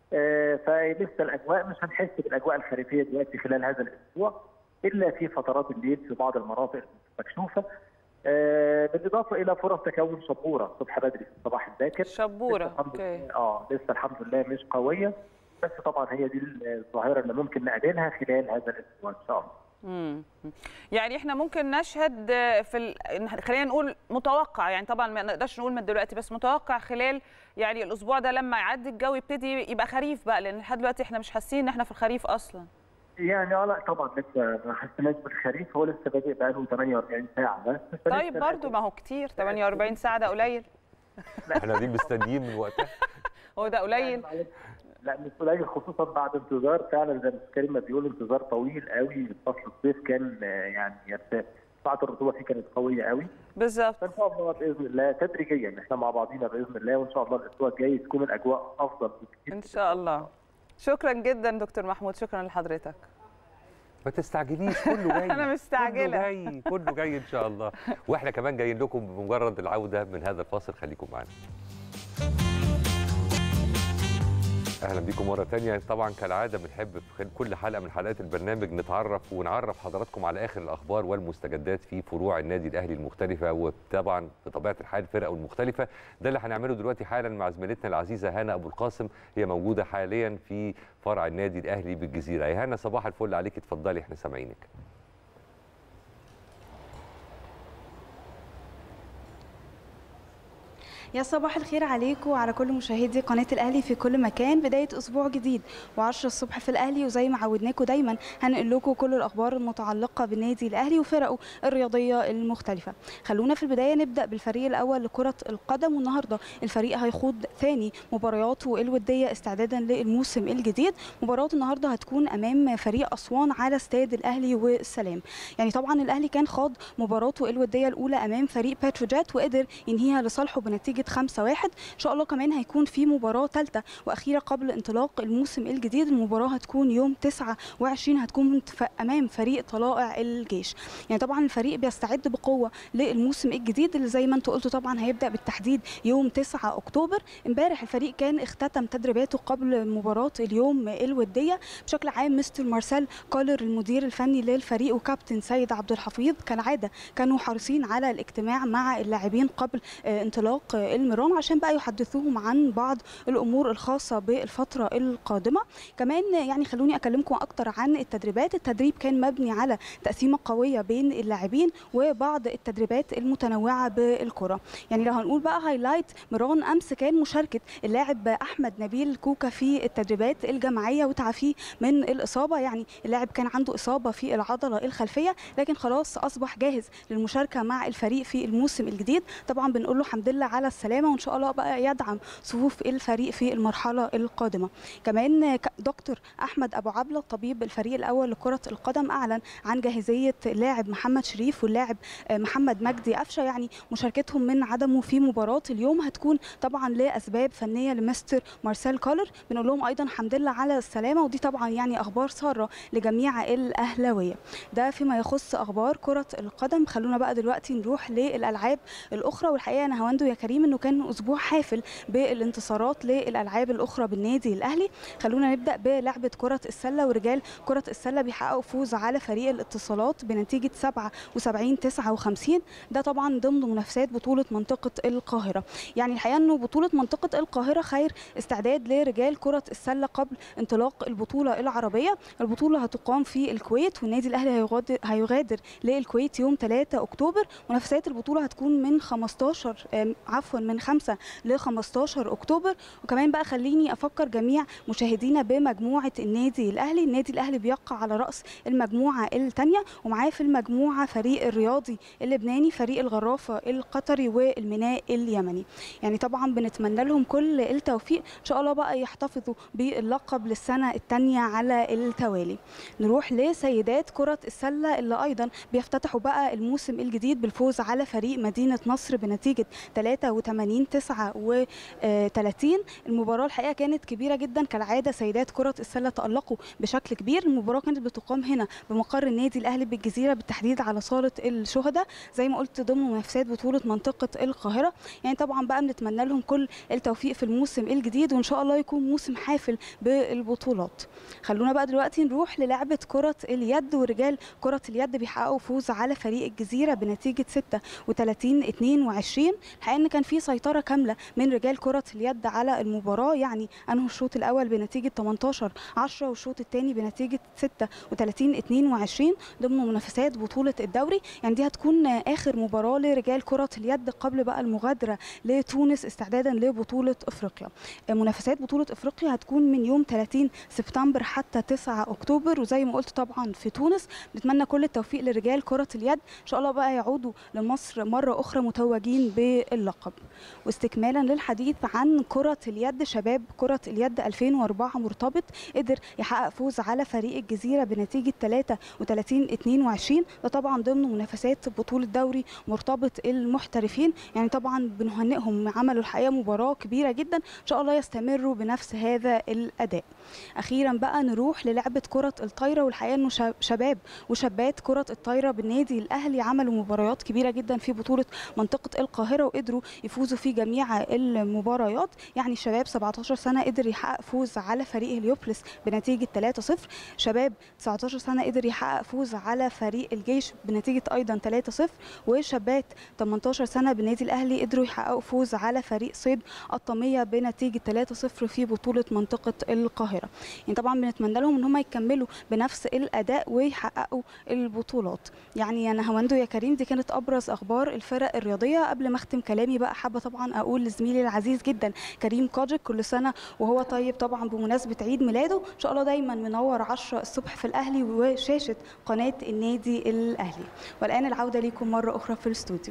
آه، فلسه الاجواء مش هنحس بالاجواء الخريفيه دلوقتي خلال هذا الاسبوع الا في فترات الليل في بعض المناطق مكشوفه آه، بالاضافه الى فرص تكون شبوره الصبح بدري في الصباح الباكر شبوره لسه الحمد اوكي لله- اه لسه الحمد لله مش قويه بس طبعا هي دي الظاهره اللي ممكن نقابلها خلال هذا الاسبوع ان شاء الله مم. يعني احنا ممكن نشهد في ال... خلينا نقول متوقع يعني طبعا ما نقدرش نقول من دلوقتي بس متوقع خلال يعني الاسبوع ده لما يعدي الجو يبتدي يبقى خريف بقى لان لحد دلوقتي احنا مش حاسين ان احنا في الخريف اصلا يعني اه لا طبعا لسه ما حسيناش بالخريف هو لسه بادئ بقاله 48 ساعه بس فلسه طيب برضو ما هو كتير 48 ساعه ده قليل احنا قاعدين مستنيين من وقتها هو ده قليل لا مش قليل خصوصا بعد انتظار فعلا زي ما كريم ما بيقول انتظار طويل قوي فصل الصيف كان آه، يعني يرتاح ساعة الرطوبة فيه كانت قوية قوي بالظبط فإن شاء الله بإذن الله تدريجيا إحنا مع بعضينا بإذن الله وإن شاء الله الأسبوع الجاي تكون الأجواء أفضل بكتير ان شاء الله شكرا جدا دكتور محمود شكرا لحضرتك ما تستعجليش كله جاي أنا مستعجلة. كله جاي كله جاي ان شاء الله واحنا كمان جايين لكم بمجرد العوده من هذا الفاصل خليكم معانا اهلا بيكم مره تانية طبعا كالعاده بنحب في خلال كل حلقه من حلقات البرنامج نتعرف ونعرف حضراتكم على اخر الاخبار والمستجدات في فروع النادي الاهلي المختلفه وطبعا بطبيعه الحال فرقه المختلفه ده اللي هنعمله دلوقتي حالا مع زميلتنا العزيزه هانا ابو القاسم هي موجوده حاليا في فرع النادي الاهلي بالجزيره يا هانا صباح الفل عليك اتفضلي احنا سامعينك يا صباح الخير عليكم وعلى كل مشاهدي قناة الأهلي في كل مكان بداية أسبوع جديد و10 الصبح في الأهلي وزي ما عودناكم دايما هنقل لكم كل الأخبار المتعلقة بالنادي الأهلي وفرقه الرياضية المختلفة خلونا في البداية نبدأ بالفريق الأول لكرة القدم والنهاردة الفريق هيخوض ثاني مبارياته الودية استعدادا للموسم الجديد مباراة النهاردة هتكون أمام فريق أسوان على استاد الأهلي والسلام يعني طبعا الأهلي كان خاض مباراته الودية الأولى أمام فريق باتروجيت وقدر ينهيها لصالحه بنتيجة 5-1 إن شاء الله كمان هيكون في مباراة ثالثة وأخيرة قبل انطلاق الموسم الجديد المباراة هتكون يوم 29 هتكون ف- أمام فريق طلائع الجيش يعني طبعا الفريق بيستعد بقوة للموسم الجديد اللي زي ما انتوا قلتوا طبعا هيبدأ بالتحديد يوم 9 أكتوبر امبارح الفريق كان اختتم تدريباته قبل مباراة اليوم الودية بشكل عام مستر مارسيل كولر المدير الفني للفريق وكابتن سيد عبد الحفيظ كالعادة كانوا حريصين على الاجتماع مع اللاعبين قبل آه، انطلاق آه، المران عشان بقى يحدثوهم عن بعض الامور الخاصه بالفتره القادمه كمان آه، يعني خلوني اكلمكم اكتر عن التدريبات التدريب كان مبني على تقسيمه قويه بين اللاعبين وبعض التدريبات المتنوعه بالكره يعني لو هنقول بقى هايلايت مران امس كان مشاركه اللاعب احمد نبيل كوكا في التدريبات الجماعيه وتعافيه من الاصابه يعني اللاعب كان عنده اصابه في العضله الخلفيه لكن خلاص اصبح جاهز للمشاركه مع الفريق في الموسم الجديد طبعا بنقول له الحمد لله على السلامه وان شاء الله بقى يدعم صفوف الفريق في المرحله القادمه كمان ك- دكتور احمد ابو عبله طبيب الفريق الاول لكره القدم اعلن عن جاهزيه اللاعب محمد شريف واللاعب آه، محمد مجدي قفشه يعني مشاركتهم من عدمه في مباراه اليوم هتكون طبعا لاسباب فنيه لمستر مارسيل كولر بنقول لهم ايضا الحمد لله على السلامه ودي طبعا يعني اخبار ساره لجميع الاهلاويه ده فيما يخص اخبار كره القدم خلونا بقى دلوقتي نروح للالعاب الاخرى والحقيقه انا هوندو يا كريم انه كان اسبوع حافل بالانتصارات للالعاب الاخرى بالنادي الاهلي خلونا نبدا بلعبه كره السله ورجال كره السله بيحققوا فوز على فريق الاتصالات بنتيجه 77 59 ده طبعا ضمن منافسات بطوله منطقه القاهره يعني الحقيقه انه بطوله منطقه القاهره خير استعداد لرجال كره السله قبل انطلاق البطوله العربيه البطوله هتقام في الكويت والنادي الاهلي هيغادر هيغادر للكويت يوم 3 اكتوبر منافسات البطوله هتكون من 15 آم، عفوا من 5 ل 15 اكتوبر وكمان بقى خليني افكر جميع مشاهدينا بمجموعه النادي الاهلي النادي الاهلي بيقع على راس المجموعه الثانيه ومعاه في المجموعه فريق الرياضي اللبناني فريق الغرافه القطري والميناء اليمني يعني طبعا بنتمنى لهم كل التوفيق ان شاء الله بقى يحتفظوا باللقب للسنه الثانيه على التوالي نروح لسيدات كره السله اللي ايضا بيفتتحوا بقى الموسم الجديد بالفوز على فريق مدينه نصر بنتيجه 33 89 39 المباراه الحقيقه كانت كبيره جدا كالعاده سيدات كره السله تالقوا بشكل كبير المباراه كانت بتقام هنا بمقر النادي الاهلي بالجزيره بالتحديد على صاله الشهداء زي ما قلت ضمن منافسات بطوله منطقه القاهره يعني طبعا بقى بنتمنى لهم كل التوفيق في الموسم الجديد وان شاء الله يكون موسم حافل بالبطولات خلونا بقى دلوقتي نروح للعبه كره اليد ورجال كره اليد بيحققوا فوز على فريق الجزيره بنتيجه 36 22 الحقيقه ان كان في سيطره كامله من رجال كره اليد على المباراه يعني انهوا الشوط الاول بنتيجه 18 10 والشوط الثاني بنتيجه 36 22 ضمن منافسات بطوله الدوري يعني دي هتكون اخر مباراه لرجال كره اليد قبل بقى المغادره لتونس استعدادا لبطوله افريقيا منافسات بطوله افريقيا هتكون من يوم 30 سبتمبر حتى 9 اكتوبر وزي ما قلت طبعا في تونس نتمنى كل التوفيق لرجال كره اليد ان شاء الله بقى يعودوا لمصر مره اخرى متوجين باللقب واستكمالا للحديث عن كره اليد شباب كره اليد 2004 مرتبط قدر يحقق فوز على فريق الجزيره بنتيجه 33 22 ده طبعا ضمن منافسات بطوله دوري مرتبط المحترفين يعني طبعا بنهنئهم عملوا الحقيقه مباراه كبيره جدا ان شاء الله يستمروا بنفس هذا الاداء اخيرا بقى نروح للعبه كره الطايره والحقيقه انه شباب وشابات كره الطايره بالنادي الاهلي عملوا مباريات كبيره جدا في بطوله منطقه القاهره وقدروا يفوزوا في جميع المباريات يعني الشباب 17 سنه قدر يحقق فوز على فريق هليوبلس بنتيجه 3-0 شباب 19 سنه قدر يحقق فوز على فريق الجيش بنتيجه ايضا 3-0 وشابات 18 سنه بالنادي الاهلي قدروا يحققوا فوز على فريق صيد الطميه بنتيجه 3-0 في بطوله منطقه القاهره يعني طبعا بنتمنى لهم ان هم يكملوا بنفس الاداء ويحققوا البطولات يعني يا نهاوندو يا كريم دي كانت ابرز اخبار الفرق الرياضيه قبل ما اختم كلامي بقى حابه طبعا اقول لزميلي العزيز جدا كريم كوجك كل سنه وهو طيب طبعا بمناسبه عيد ميلاده ان شاء الله دايما منور 10 الصبح في الاهلي وشاشه قناه النادي الاهلي والان العوده ليكم مره اخرى في الاستوديو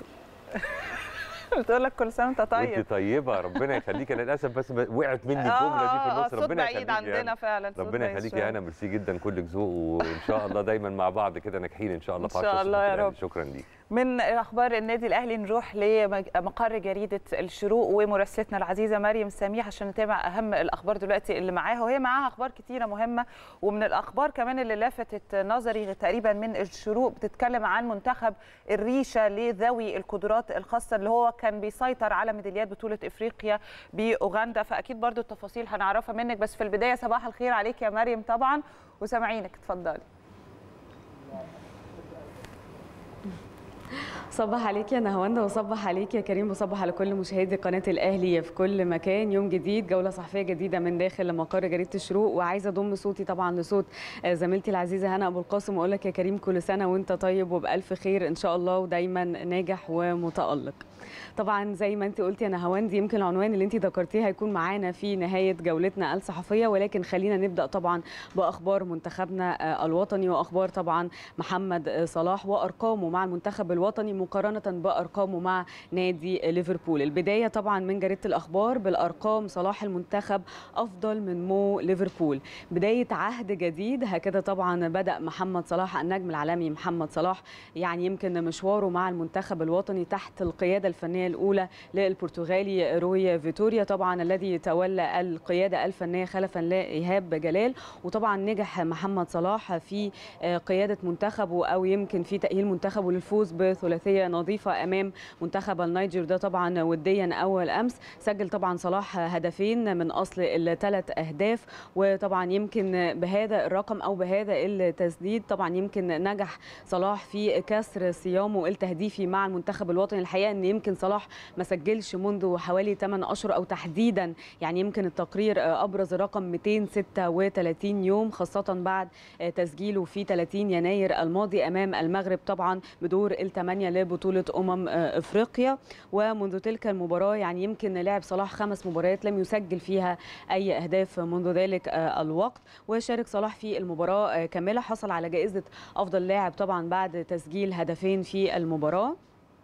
بتقول لك كل سنه وانت طيب وانت طيبه ربنا يخليك انا للاسف بس وقعت مني الجمله دي في النص ربنا بعيد عندنا فعلا ربنا يخليك يا انا ميرسي جدا كلك ذوق وان شاء الله دايما مع بعض كده ناجحين ان شاء الله ان شاء الله يا رب شكرا ليك من اخبار النادي الاهلي نروح لمقر جريده الشروق ومراسلتنا العزيزه مريم سميح عشان نتابع اهم الاخبار دلوقتي اللي معاها وهي معاها اخبار كتيره مهمه ومن الاخبار كمان اللي لفتت نظري تقريبا من الشروق بتتكلم عن منتخب الريشه لذوي القدرات الخاصه اللي هو كان بيسيطر على ميداليات بطوله افريقيا باوغندا فاكيد برضو التفاصيل هنعرفها منك بس في البدايه صباح الخير عليك يا مريم طبعا وسامعينك اتفضلي صبح عليك يا نهاوند وصبح عليك يا كريم وصبح على كل مشاهدي قناه الاهلي في كل مكان يوم جديد جوله صحفيه جديده من داخل مقر جريده الشروق وعايزه اضم صوتي طبعا لصوت زميلتي العزيزه هنا ابو القاسم واقول لك يا كريم كل سنه وانت طيب وبالف خير ان شاء الله ودايما ناجح ومتالق طبعا زي ما انت قلتي يا نهاوند يمكن العنوان اللي انت ذكرتيه هيكون معانا في نهايه جولتنا الصحفيه ولكن خلينا نبدا طبعا باخبار منتخبنا الوطني واخبار طبعا محمد صلاح وارقامه مع المنتخب الوطني مقارنه بارقامه مع نادي ليفربول البدايه طبعا من جريده الاخبار بالارقام صلاح المنتخب افضل من مو ليفربول بدايه عهد جديد هكذا طبعا بدا محمد صلاح النجم العالمي محمد صلاح يعني يمكن مشواره مع المنتخب الوطني تحت القياده الفنيه الاولى للبرتغالي روي فيتوريا طبعا الذي تولى القياده الفنيه خلفا لايهاب جلال وطبعا نجح محمد صلاح في قياده منتخبه او يمكن في تاهيل منتخبه للفوز بثلاثيه نظيفه امام منتخب النيجر ده طبعا وديا اول امس سجل طبعا صلاح هدفين من اصل الثلاث اهداف وطبعا يمكن بهذا الرقم او بهذا التسديد طبعا يمكن نجح صلاح في كسر صيامه التهديفي مع المنتخب الوطني الحقيقه ان يمكن صلاح ما سجلش منذ حوالي 8 اشهر او تحديدا يعني يمكن التقرير ابرز الرقم 236 يوم خاصه بعد تسجيله في 30 يناير الماضي امام المغرب طبعا بدور الثمانيه لبطوله امم افريقيا ومنذ تلك المباراه يعني يمكن لعب صلاح خمس مباريات لم يسجل فيها اي اهداف منذ ذلك الوقت وشارك صلاح في المباراه كامله حصل على جائزه افضل لاعب طبعا بعد تسجيل هدفين في المباراه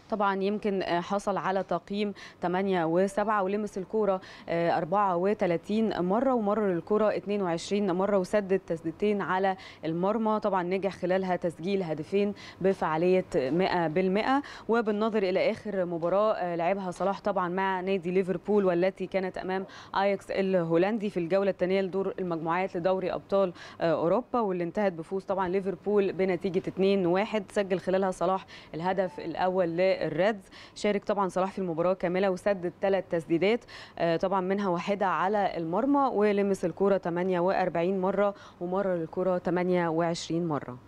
طبعا يمكن حصل على تقييم 8 و7 ولمس الكوره 34 مره ومرر الكوره 22 مره وسدد تسديدتين على المرمى طبعا نجح خلالها تسجيل هدفين بفعاليه 100% وبالنظر الى اخر مباراه لعبها صلاح طبعا مع نادي ليفربول والتي كانت امام اياكس الهولندي في الجوله الثانيه لدور المجموعات لدوري ابطال اوروبا واللي انتهت بفوز طبعا ليفربول بنتيجه 2-1 سجل خلالها صلاح الهدف الاول للريدز شارك طبعا صلاح في المباراه كامله وسدد ثلاث تسديدات طبعا منها واحده على المرمى ولمس الكره 48 مره ومرر الكره 28 مره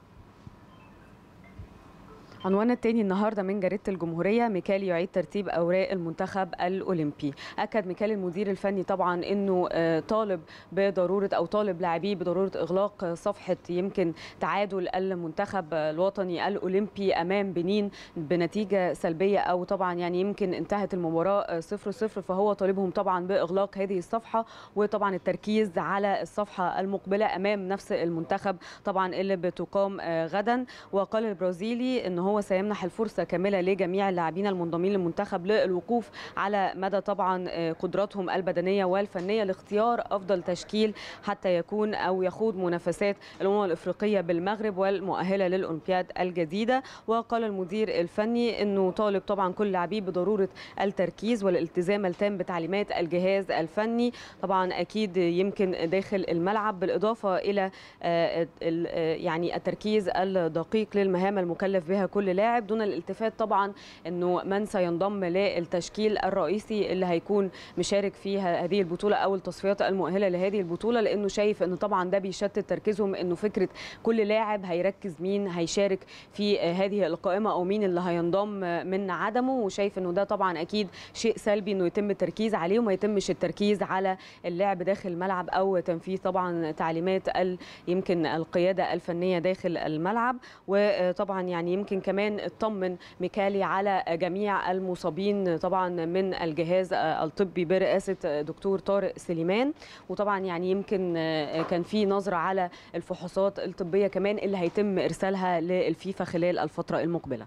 عنوان التاني النهارده من جريده الجمهوريه ميكال يعيد ترتيب اوراق المنتخب الاولمبي اكد ميكال المدير الفني طبعا انه طالب بضروره او طالب لاعبيه بضروره اغلاق صفحه يمكن تعادل المنتخب الوطني الاولمبي امام بنين بنتيجه سلبيه او طبعا يعني يمكن انتهت المباراه 0 0 فهو طالبهم طبعا باغلاق هذه الصفحه وطبعا التركيز على الصفحه المقبله امام نفس المنتخب طبعا اللي بتقام غدا وقال البرازيلي ان هو سيمنح الفرصه كامله لجميع اللاعبين المنضمين للمنتخب للوقوف على مدى طبعا قدراتهم البدنيه والفنيه لاختيار افضل تشكيل حتى يكون او يخوض منافسات الامم الافريقيه بالمغرب والمؤهله للاولمبياد الجديده وقال المدير الفني انه طالب طبعا كل لاعبيه بضروره التركيز والالتزام التام بتعليمات الجهاز الفني طبعا اكيد يمكن داخل الملعب بالاضافه الى يعني التركيز الدقيق للمهام المكلف بها كل لاعب دون الالتفات طبعا انه من سينضم للتشكيل الرئيسي اللي هيكون مشارك في هذه البطوله او التصفيات المؤهله لهذه البطوله لانه شايف انه طبعا ده بيشتت تركيزهم انه فكره كل لاعب هيركز مين هيشارك في هذه القائمه او مين اللي هينضم من عدمه وشايف انه ده طبعا اكيد شيء سلبي انه يتم التركيز عليه وما يتمش التركيز على اللعب داخل الملعب او تنفيذ طبعا تعليمات يمكن القياده الفنيه داخل الملعب وطبعا يعني يمكن كمان اطمن ميكالي على جميع المصابين طبعا من الجهاز الطبي برئاسه دكتور طارق سليمان وطبعا يعني يمكن كان في نظره على الفحوصات الطبيه كمان اللي هيتم ارسالها للفيفا خلال الفتره المقبله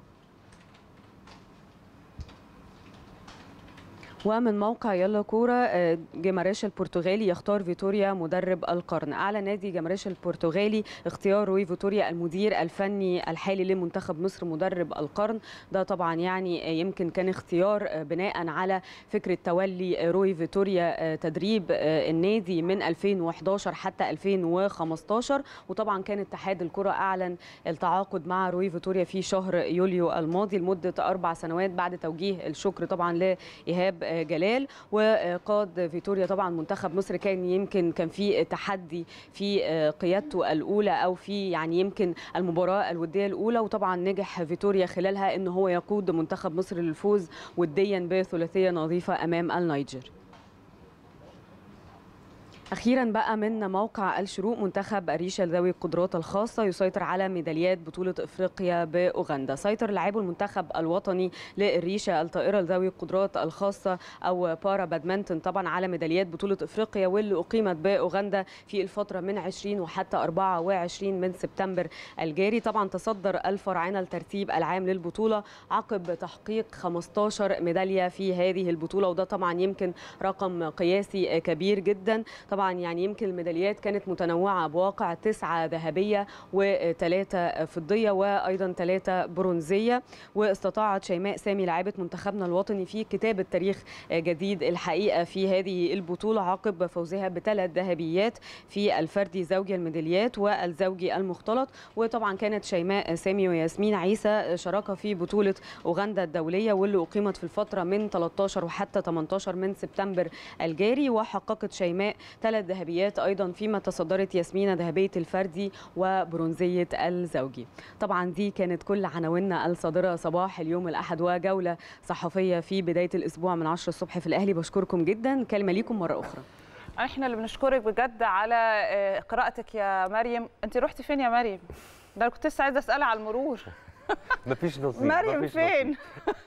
ومن موقع يلا كورة جماريش البرتغالي يختار فيتوريا مدرب القرن أعلن نادي جماريش البرتغالي اختيار روي فيتوريا المدير الفني الحالي لمنتخب مصر مدرب القرن ده طبعا يعني يمكن كان اختيار بناء على فكرة تولي روي فيتوريا تدريب النادي من 2011 حتى 2015 وطبعا كان اتحاد الكرة أعلن التعاقد مع روي فيتوريا في شهر يوليو الماضي لمدة أربع سنوات بعد توجيه الشكر طبعا لإيهاب جلال وقاد فيتوريا طبعا منتخب مصر كان يمكن كان في تحدي في قيادته الاولى او في يعني يمكن المباراه الوديه الاولى وطبعا نجح فيتوريا خلالها ان هو يقود منتخب مصر للفوز وديا بثلاثيه نظيفه امام النيجر اخيرا بقى من موقع الشروق منتخب اريشا ذوي القدرات الخاصه يسيطر على ميداليات بطوله افريقيا باوغندا سيطر لاعبو المنتخب الوطني للريشه الطائره ذوي القدرات الخاصه او بارا بادمنتون طبعا على ميداليات بطوله افريقيا واللي اقيمت باوغندا في الفتره من 20 وحتى 24 من سبتمبر الجاري طبعا تصدر الفراعنه الترتيب العام للبطوله عقب تحقيق 15 ميداليه في هذه البطوله وده طبعا يمكن رقم قياسي كبير جدا طبعا يعني يمكن الميداليات كانت متنوعه بواقع تسعه ذهبيه وثلاثه فضيه وايضا ثلاثه برونزيه واستطاعت شيماء سامي لاعبه منتخبنا الوطني في كتابه تاريخ جديد الحقيقه في هذه البطوله عقب فوزها بثلاث ذهبيات في الفردي زوجي الميداليات والزوجي المختلط وطبعا كانت شيماء سامي وياسمين عيسى شراكه في بطوله اوغندا الدوليه واللي اقيمت في الفتره من 13 وحتى 18 من سبتمبر الجاري وحققت شيماء ثلاث ذهبيات ايضا فيما تصدرت ياسمين ذهبيه الفردي وبرونزيه الزوجي طبعا دي كانت كل عناويننا الصادره صباح اليوم الاحد وجوله صحفيه في بدايه الاسبوع من 10 الصبح في الاهلي بشكركم جدا كلمه ليكم مره اخرى احنا اللي بنشكرك بجد على قراءتك يا مريم انت رحتي فين يا مريم ده انا كنت لسه عايزه اسالها على المرور مفيش نصيب مريم مفيش فين؟ نصيب.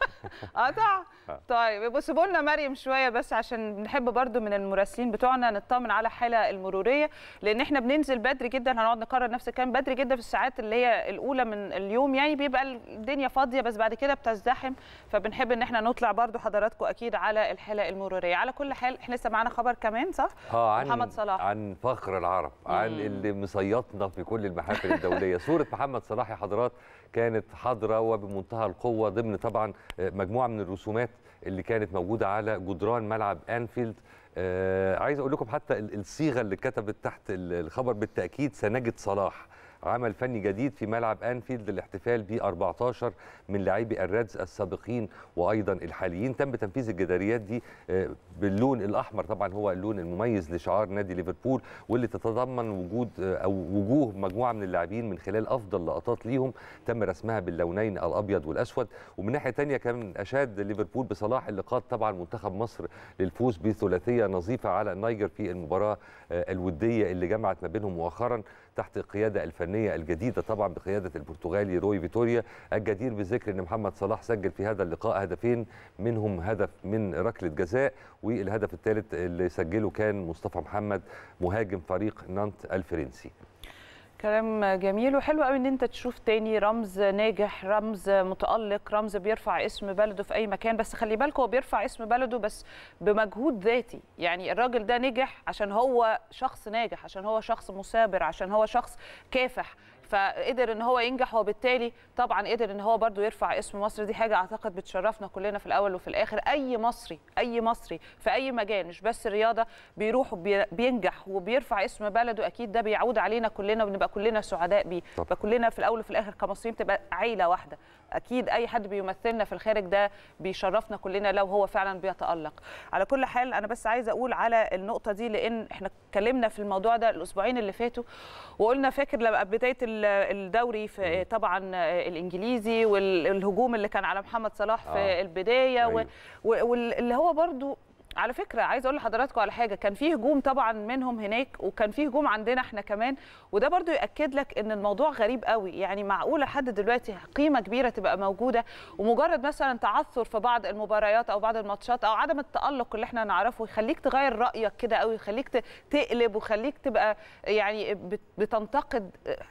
قطع آه. طيب بص لنا مريم شويه بس عشان بنحب برضو من المراسلين بتوعنا نطمن على الحاله المروريه لان احنا بننزل بدري جدا هنقعد نكرر نفس الكلام بدري جدا في الساعات اللي هي الاولى من اليوم يعني بيبقى الدنيا فاضيه بس بعد كده بتزدحم فبنحب ان احنا نطلع برضو حضراتكم اكيد على الحاله المروريه على كل حال احنا لسه معانا خبر كمان صح اه عن محمد صلاح. عن فخر العرب عن مم. اللي مصيطنا في كل المحافل الدوليه صوره محمد صلاح يا حضرات كانت حاضره وبمنتهى القوه ضمن طبعا آه، مجموعه من الرسومات اللي كانت موجوده على جدران ملعب انفيلد آه عايز اقول لكم حتى ال- الصيغه اللي كتبت تحت ال- الخبر بالتاكيد سنجد صلاح عمل فني جديد في ملعب انفيلد للاحتفال ب 14 من لاعبي الريدز السابقين وايضا الحاليين تم تنفيذ الجداريات دي آه، باللون الاحمر طبعا هو اللون المميز لشعار نادي ليفربول واللي تتضمن وجود آه، او وجوه مجموعه من اللاعبين من خلال افضل لقطات ليهم تم رسمها باللونين الابيض والاسود ومن ناحيه ثانيه كان اشاد ليفربول بصلاح اللي قاد طبعا منتخب مصر للفوز بثلاثيه نظيفه على النيجر في المباراه آه، الوديه اللي جمعت ما بينهم مؤخرا تحت القياده الفنيه الجديده طبعا بقياده البرتغالي روي فيتوريا الجدير بالذكر ان محمد صلاح سجل في هذا اللقاء هدفين منهم هدف من ركله جزاء والهدف الثالث اللي سجله كان مصطفى محمد مهاجم فريق نانت الفرنسي كلام جميل وحلو قوي ان انت تشوف تاني رمز ناجح رمز متالق رمز بيرفع اسم بلده في اي مكان بس خلي بالك هو بيرفع اسم بلده بس بمجهود ذاتي يعني الراجل ده نجح عشان هو شخص ناجح عشان هو شخص مثابر عشان هو شخص كافح فقدر ان هو ينجح وبالتالي طبعا قدر ان هو برضو يرفع اسم مصر دي حاجه اعتقد بتشرفنا كلنا في الاول وفي الاخر اي مصري اي مصري في اي مجال مش بس الرياضه بيروح وبي- بينجح وبيرفع اسم بلده اكيد ده بيعود علينا كلنا وبنبقى كلنا سعداء بيه طبعا. يبقى كلنا في الاول وفي الاخر كمصريين تبقى عيله واحده اكيد اي حد بيمثلنا في الخارج ده بيشرفنا كلنا لو هو فعلا بيتالق على كل حال انا بس عايزه اقول على النقطه دي لان احنا اتكلمنا في الموضوع ده الاسبوعين اللي فاتوا وقلنا فاكر لما بدايه ال- الدوري في طبعا الانجليزي والهجوم اللي كان على محمد صلاح في آه. البدايه أيوة. واللي هو برضو على فكره عايز اقول لحضراتكم على حاجه كان في هجوم طبعا منهم هناك وكان في هجوم عندنا احنا كمان وده برضو ياكد لك ان الموضوع غريب قوي يعني معقوله حد دلوقتي قيمه كبيره تبقى موجوده ومجرد مثلا تعثر في بعض المباريات او بعض الماتشات او عدم التالق اللي احنا نعرفه يخليك تغير رايك كده قوي يخليك ت- تقلب ويخليك تبقى يعني بت- بتنتقد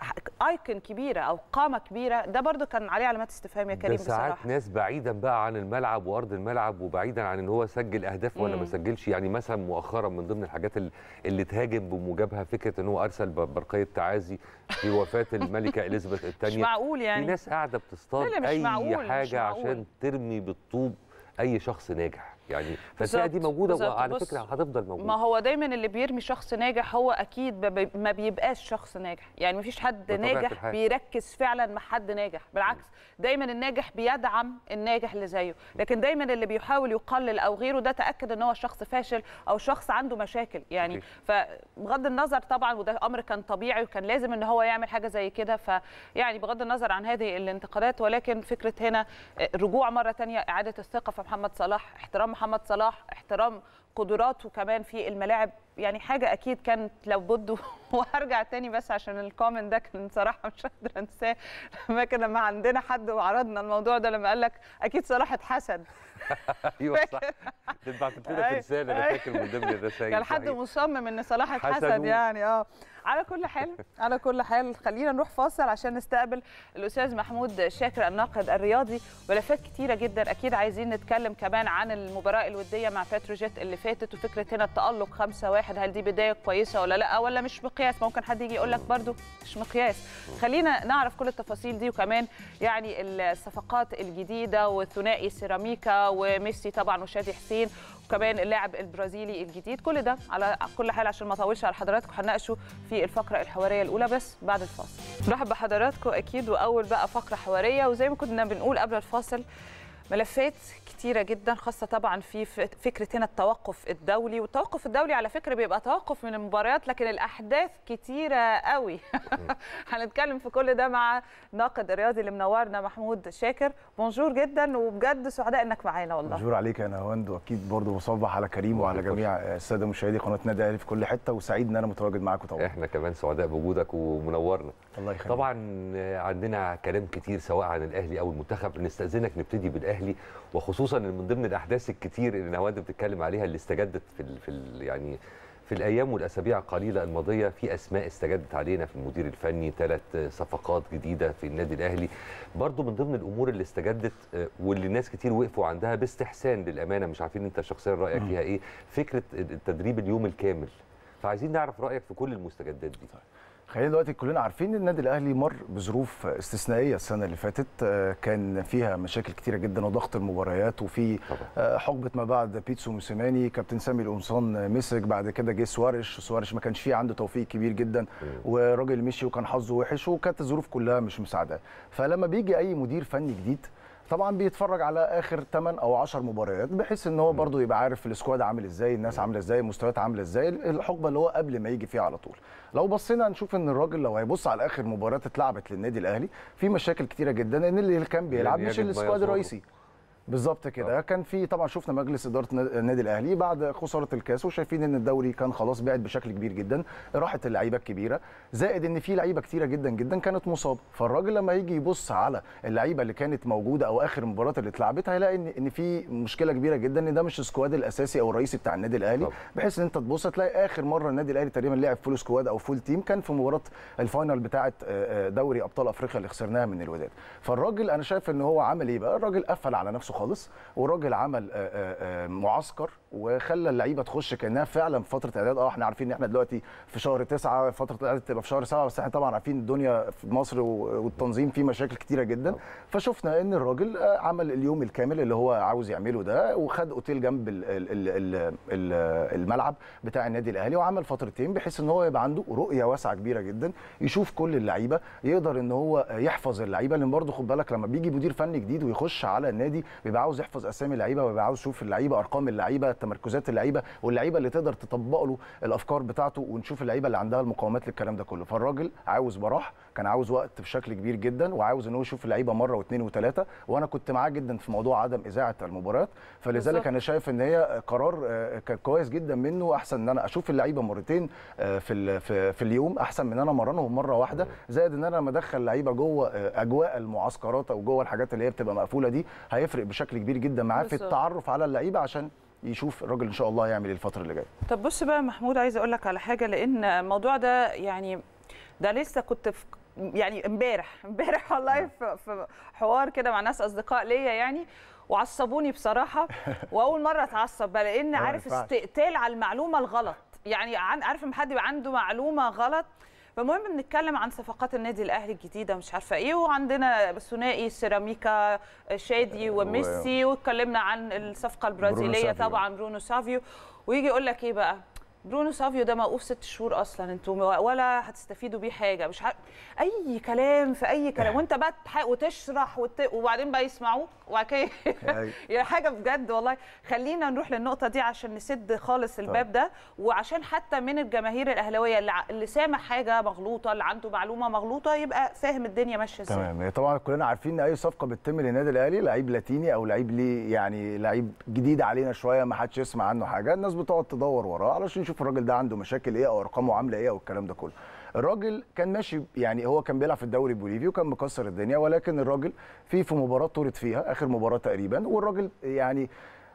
ايكون كبيره او قامه كبيره ده برضو كان عليه علامات استفهام يا ده كريم ساعات بصراحه ناس بعيدا بقى عن الملعب وارض الملعب وبعيدا عن ان هو سجل اهداف ولا ما مم. سجلش يعني مثلا مؤخرا من ضمن الحاجات ال- اللي تهاجم بموجبها فكره ان هو ارسل ب- برقيه تعازي في وفاه الملكه اليزابيث مش الثانيه معقول في يعني ناس قاعده بتصطاد لا، لا، مش اي معقول، مش حاجه معقول. عشان ترمي بالطوب اي شخص ناجح يعني فالفئه دي بالظبط، موجوده بالظبط. وعلى بص، فكره هتفضل موجوده ما هو دايما اللي بيرمي شخص ناجح هو اكيد ب- ب- ما بيبقاش شخص ناجح يعني مفيش حد بطبيعة ناجح الحال. بيركز فعلا مع حد ناجح بالعكس دايما الناجح بيدعم الناجح اللي زيه لكن دايما اللي بيحاول يقلل او غيره ده تاكد ان هو شخص فاشل او شخص عنده مشاكل يعني فبغض النظر طبعا وده امر كان طبيعي وكان لازم ان هو يعمل حاجه زي كده فيعني بغض النظر عن هذه الانتقادات ولكن فكره هنا رجوع مره تانية اعاده الثقه في محمد صلاح احترام محمد صلاح احترام قدراته كمان في الملاعب يعني حاجه اكيد كانت لابد وهرجع تاني بس عشان الكومنت ده كان صراحه مش قادره انساه لما كان لما عندنا حد وعرضنا الموضوع ده لما قال لك اكيد صلاح اتحسد ايوه صح ده بعتت لنا في أيوة، رساله انا أيوة. فاكر من ضمن الرسائل كان حد صحيح. مصمم ان صلاح اتحسد حسدوه. يعني اه على كل حال على كل حال خلينا نروح فاصل عشان نستقبل الاستاذ محمود شاكر الناقد الرياضي ملفات كتيره جدا اكيد عايزين نتكلم كمان عن المباراه الوديه مع بتروجيت اللي فاتت وفكره هنا التالق 5 1 هل دي بدايه كويسه ولا لا ولا مش مقياس ممكن حد يجي يقول لك برده مش مقياس خلينا نعرف كل التفاصيل دي وكمان يعني الصفقات الجديده وثنائي سيراميكا وميسي طبعا وشادي حسين وكمان اللاعب البرازيلي الجديد كل ده على كل حال عشان ما اطولش على حضراتكم هنناقشه في الفقره الحواريه الاولى بس بعد الفاصل نرحب بحضراتكم اكيد واول بقى فقره حواريه وزي ما كنا بنقول قبل الفاصل ملفات كتيرة جدا خاصة طبعا في ف- فكرة هنا التوقف الدولي والتوقف الدولي على فكرة بيبقى توقف من المباريات لكن الأحداث كتيرة قوي هنتكلم في كل ده مع ناقد الرياضي اللي منورنا محمود شاكر بونجور جدا وبجد سعداء انك معانا والله مجور عليك يا نهاوند واكيد برضه بصبح على كريم وعلى جميع الساده مشاهدي قناه نادي الاهلي في كل حته وسعيد ان انا متواجد معاكم طبعا احنا كمان سعداء بوجودك ومنورنا الله يخليك طبعا عندنا كلام كتير سواء عن الاهلي او المنتخب نستاذنك نبتدي بالاهلي وخصوصا ان من ضمن الاحداث الكتير اللي نواد بتتكلم عليها اللي استجدت في ال في ال يعني في الايام والاسابيع القليله الماضيه في اسماء استجدت علينا في المدير الفني ثلاث صفقات جديده في النادي الاهلي برضو من ضمن الامور اللي استجدت آه، واللي ناس كتير وقفوا عندها باستحسان للامانه مش عارفين انت شخصيا رايك فيها ايه فكره التدريب اليوم الكامل فعايزين نعرف رايك في كل المستجدات دي خلينا دلوقتي كلنا عارفين ان النادي الاهلي مر بظروف استثنائيه السنه اللي فاتت آه، كان فيها مشاكل كتيره جدا وضغط المباريات وفي آه، حقبه ما بعد بيتسو موسيماني كابتن سامي القمصان مسك بعد كده جه سوارش سوارش ما كانش فيه عنده توفيق كبير جدا وراجل مشي وكان حظه وحش وكانت الظروف كلها مش مساعده فلما بيجي اي مدير فني جديد طبعا بيتفرج على اخر 8 او 10 مباريات بحيث ان هو برضه يبقى عارف السكواد عامل ازاي الناس عامله ازاي المستويات عامله ازاي الحقبه اللي هو قبل ما يجي فيها على طول لو بصينا نشوف ان الراجل لو هيبص على اخر مباريات اتلعبت للنادي الاهلي في مشاكل كتيره جدا ان اللي كان بيلعب يعني مش يجب ما السكواد يضره. الرئيسي بالظبط كده كان في طبعا شفنا مجلس اداره النادي الاهلي بعد خساره الكاس وشايفين ان الدوري كان خلاص بعد بشكل كبير جدا راحت اللعيبه الكبيره زائد ان في لعيبه كتيره جدا جدا كانت مصابه فالراجل لما يجي يبص على اللعيبه اللي كانت موجوده او اخر مباريات اللي اتلعبت هيلاقي ان ان في مشكله كبيره جدا ان ده مش السكواد الاساسي او الرئيسي بتاع النادي الاهلي بحيث ان انت تبص تلاقي اخر مره النادي الاهلي تقريبا لعب فول سكواد او فول تيم كان في مباراه الفاينل بتاعه آه، آه، دوري ابطال افريقيا اللي خسرناها من الوداد فالراجل انا شايف ان هو عمل ايه بقى الراجل قفل على نفسه خالص والراجل عمل آه، آه، آه، معسكر وخلى اللعيبه تخش كانها فعلا في فتره اعداد اه احنا عارفين ان احنا دلوقتي في شهر تسعة فتره الاعداد تبقى في شهر سبعة بس احنا طبعا عارفين الدنيا في مصر و- والتنظيم فيه مشاكل كتيره جدا فشفنا ان الراجل آه، عمل اليوم الكامل اللي هو عاوز يعمله ده وخد اوتيل جنب ال- ال- ال- ال- ال- الملعب بتاع النادي الاهلي وعمل فترتين بحيث ان هو يبقى عنده رؤيه واسعه كبيره جدا يشوف كل اللعيبه يقدر ان هو يحفظ اللعيبه لان برضه خد بالك لما بيجي مدير فني جديد ويخش على النادي بيبقى عاوز يحفظ اسامي اللعيبه ويبقى عاوز يشوف اللعيبه ارقام اللعيبه تمركزات اللعيبه واللعيبه اللي تقدر تطبق له الافكار بتاعته ونشوف اللعيبه اللي عندها المقاومات للكلام ده كله فالراجل عاوز براح كان عاوز وقت بشكل كبير جدا وعاوز ان هو يشوف اللعيبه مره واثنين وثلاثه وانا كنت معاه جدا في موضوع عدم اذاعه المباريات فلذلك بالظبط. انا شايف ان هي قرار آه، كان كويس جدا منه احسن ان انا اشوف اللعيبه مرتين آه، في ال- في في اليوم احسن من ان انا امرنهم مره واحده زائد ان انا لما ادخل لعيبه جوه آه، اجواء المعسكرات او جوه الحاجات اللي هي بتبقى مقفوله دي هيفرق بشكل كبير جدا معاه في بالظبط. التعرف على اللعيبه عشان يشوف الراجل ان شاء الله هيعمل ايه الفتره اللي جايه طب بص بقى يا محمود عايزه اقول لك على حاجه لان الموضوع ده يعني ده لسه كنت في يعني امبارح امبارح والله في, في حوار كده مع ناس اصدقاء ليا يعني وعصبوني بصراحه واول مره اتعصب بقى لان ما عارف ينفعش. استقتال على المعلومه الغلط يعني عن عارف لما حد يبقى عنده معلومه غلط فالمهم بنتكلم عن صفقات النادي الاهلي الجديده مش عارفه ايه وعندنا ثنائي سيراميكا شادي وميسي واتكلمنا عن الصفقه البرازيليه سافيو. طبعا برونو سافيو ويجي يقول لك ايه بقى برونو سافيو ده موقوف ست شهور اصلا انتوا ولا هتستفيدوا بيه حاجه مش عارف اي كلام في اي كلام وانت بقى تح- وتشرح وت... وبعدين بقى يسمعوك وبعد كده يعني حاجه بجد والله خلينا نروح للنقطه دي عشان نسد خالص الباب ده وعشان حتى من الجماهير الاهلاويه اللي, ع- اللي سامع حاجه مغلوطه اللي عنده معلومه مغلوطه يبقى فاهم الدنيا ماشيه ازاي تمام هي طبعا كلنا عارفين ان اي صفقه بتتم للنادي الاهلي لعيب لاتيني او لعيب ليه يعني لعيب جديد علينا شويه ما حدش يسمع عنه حاجه الناس بتقعد تدور وراه علشان يشوف الراجل ده عنده مشاكل ايه او ارقامه عامله ايه او الكلام ده كله الراجل كان ماشي يعني هو كان بيلعب في الدوري البوليفي وكان مكسر الدنيا ولكن الراجل في في مباراه طرد فيها اخر مباراه تقريبا والراجل يعني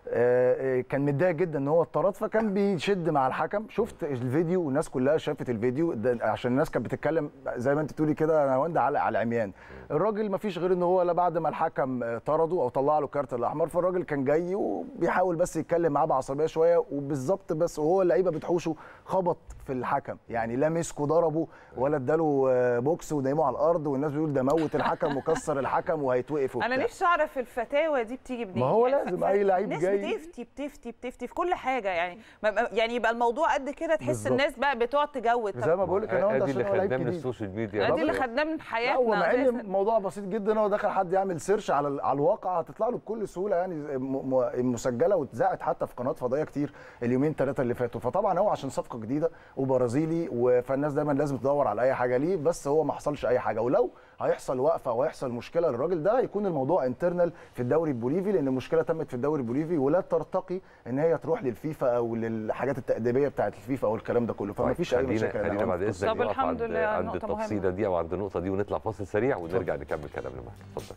آه، آه، كان متضايق جدا ان هو اتطرد فكان بيشد مع الحكم شفت الفيديو والناس كلها شافت الفيديو ده عشان الناس كانت بتتكلم زي ما انت تقولي كده انا وند على على العميان الراجل ما فيش غير ان هو لا بعد ما الحكم آه، طرده او طلع له الكارت الاحمر فالراجل كان جاي وبيحاول بس يتكلم معاه بعصبيه شويه وبالظبط بس وهو اللعيبه بتحوشه خبط في الحكم يعني لا مسكه ضربه ولا اداله آه، بوكس ونيمه على الارض والناس بيقول ده موت الحكم وكسر الحكم وهيتوقف انا وبتاع نفسي اعرف الفتاوى دي بتيجي منين ما هو يعني لازم ف- اي لعيب الناس جاي بتفتي بتفتي بتفتي في كل حاجه يعني ما- ما- يعني يبقى الموضوع قد كده تحس بالظبط. الناس بقى بتقعد تجود زي ما بقول لك انا ادي عشان اللي هو لعيب خدناه من جديد. السوشيال ميديا ادي اللي بقى. خدناه من لا حياتنا ومع ان أساساً. الموضوع بسيط جدا هو دخل حد يعمل سيرش على ال- على الواقع هتطلع له بكل سهوله يعني م- م- مسجله واتذاعت حتى في قنوات فضائيه كتير اليومين ثلاثه اللي فاتوا فطبعا هو عشان صفقه جديده وبرازيلي و- فالناس دايما لازم تدور على اي حاجه ليه بس هو ما حصلش اي حاجه ولو هيحصل وقفه وهيحصل مشكله للراجل ده هيكون الموضوع انترنال في الدوري البوليفي لان المشكله تمت في الدوري البوليفي ولا ترتقي ان هي تروح للفيفا او للحاجات التأديبيه بتاعه الفيفا او الكلام ده كله فما طيب، فيش اي خلينا مشاكل خلينا بعد اذنك طب نقف الحمد عند لله، عند نقطة مهمة. التفصيله دي او عند النقطه دي ونطلع فاصل سريع ونرجع نكمل كلامنا معاك اتفضل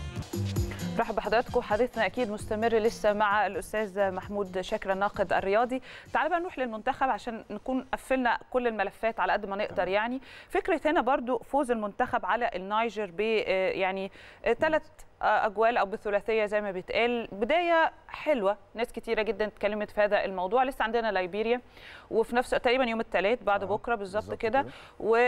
مرحبا بحضراتكم حديثنا اكيد مستمر لسه مع الاستاذ محمود شاكر الناقد الرياضي تعال بقى نروح للمنتخب عشان نكون قفلنا كل الملفات على قد ما نقدر يعني فكره هنا برضو فوز المنتخب على النيجر ب آه، يعني ثلاث اجوال او بثلاثيه زي ما بيتقال بدايه حلوه ناس كتيره جدا اتكلمت في هذا الموضوع لسه عندنا ليبيريا وفي نفس تقريبا يوم الثلاث بعد بكره بالظبط بالظبط كده كده.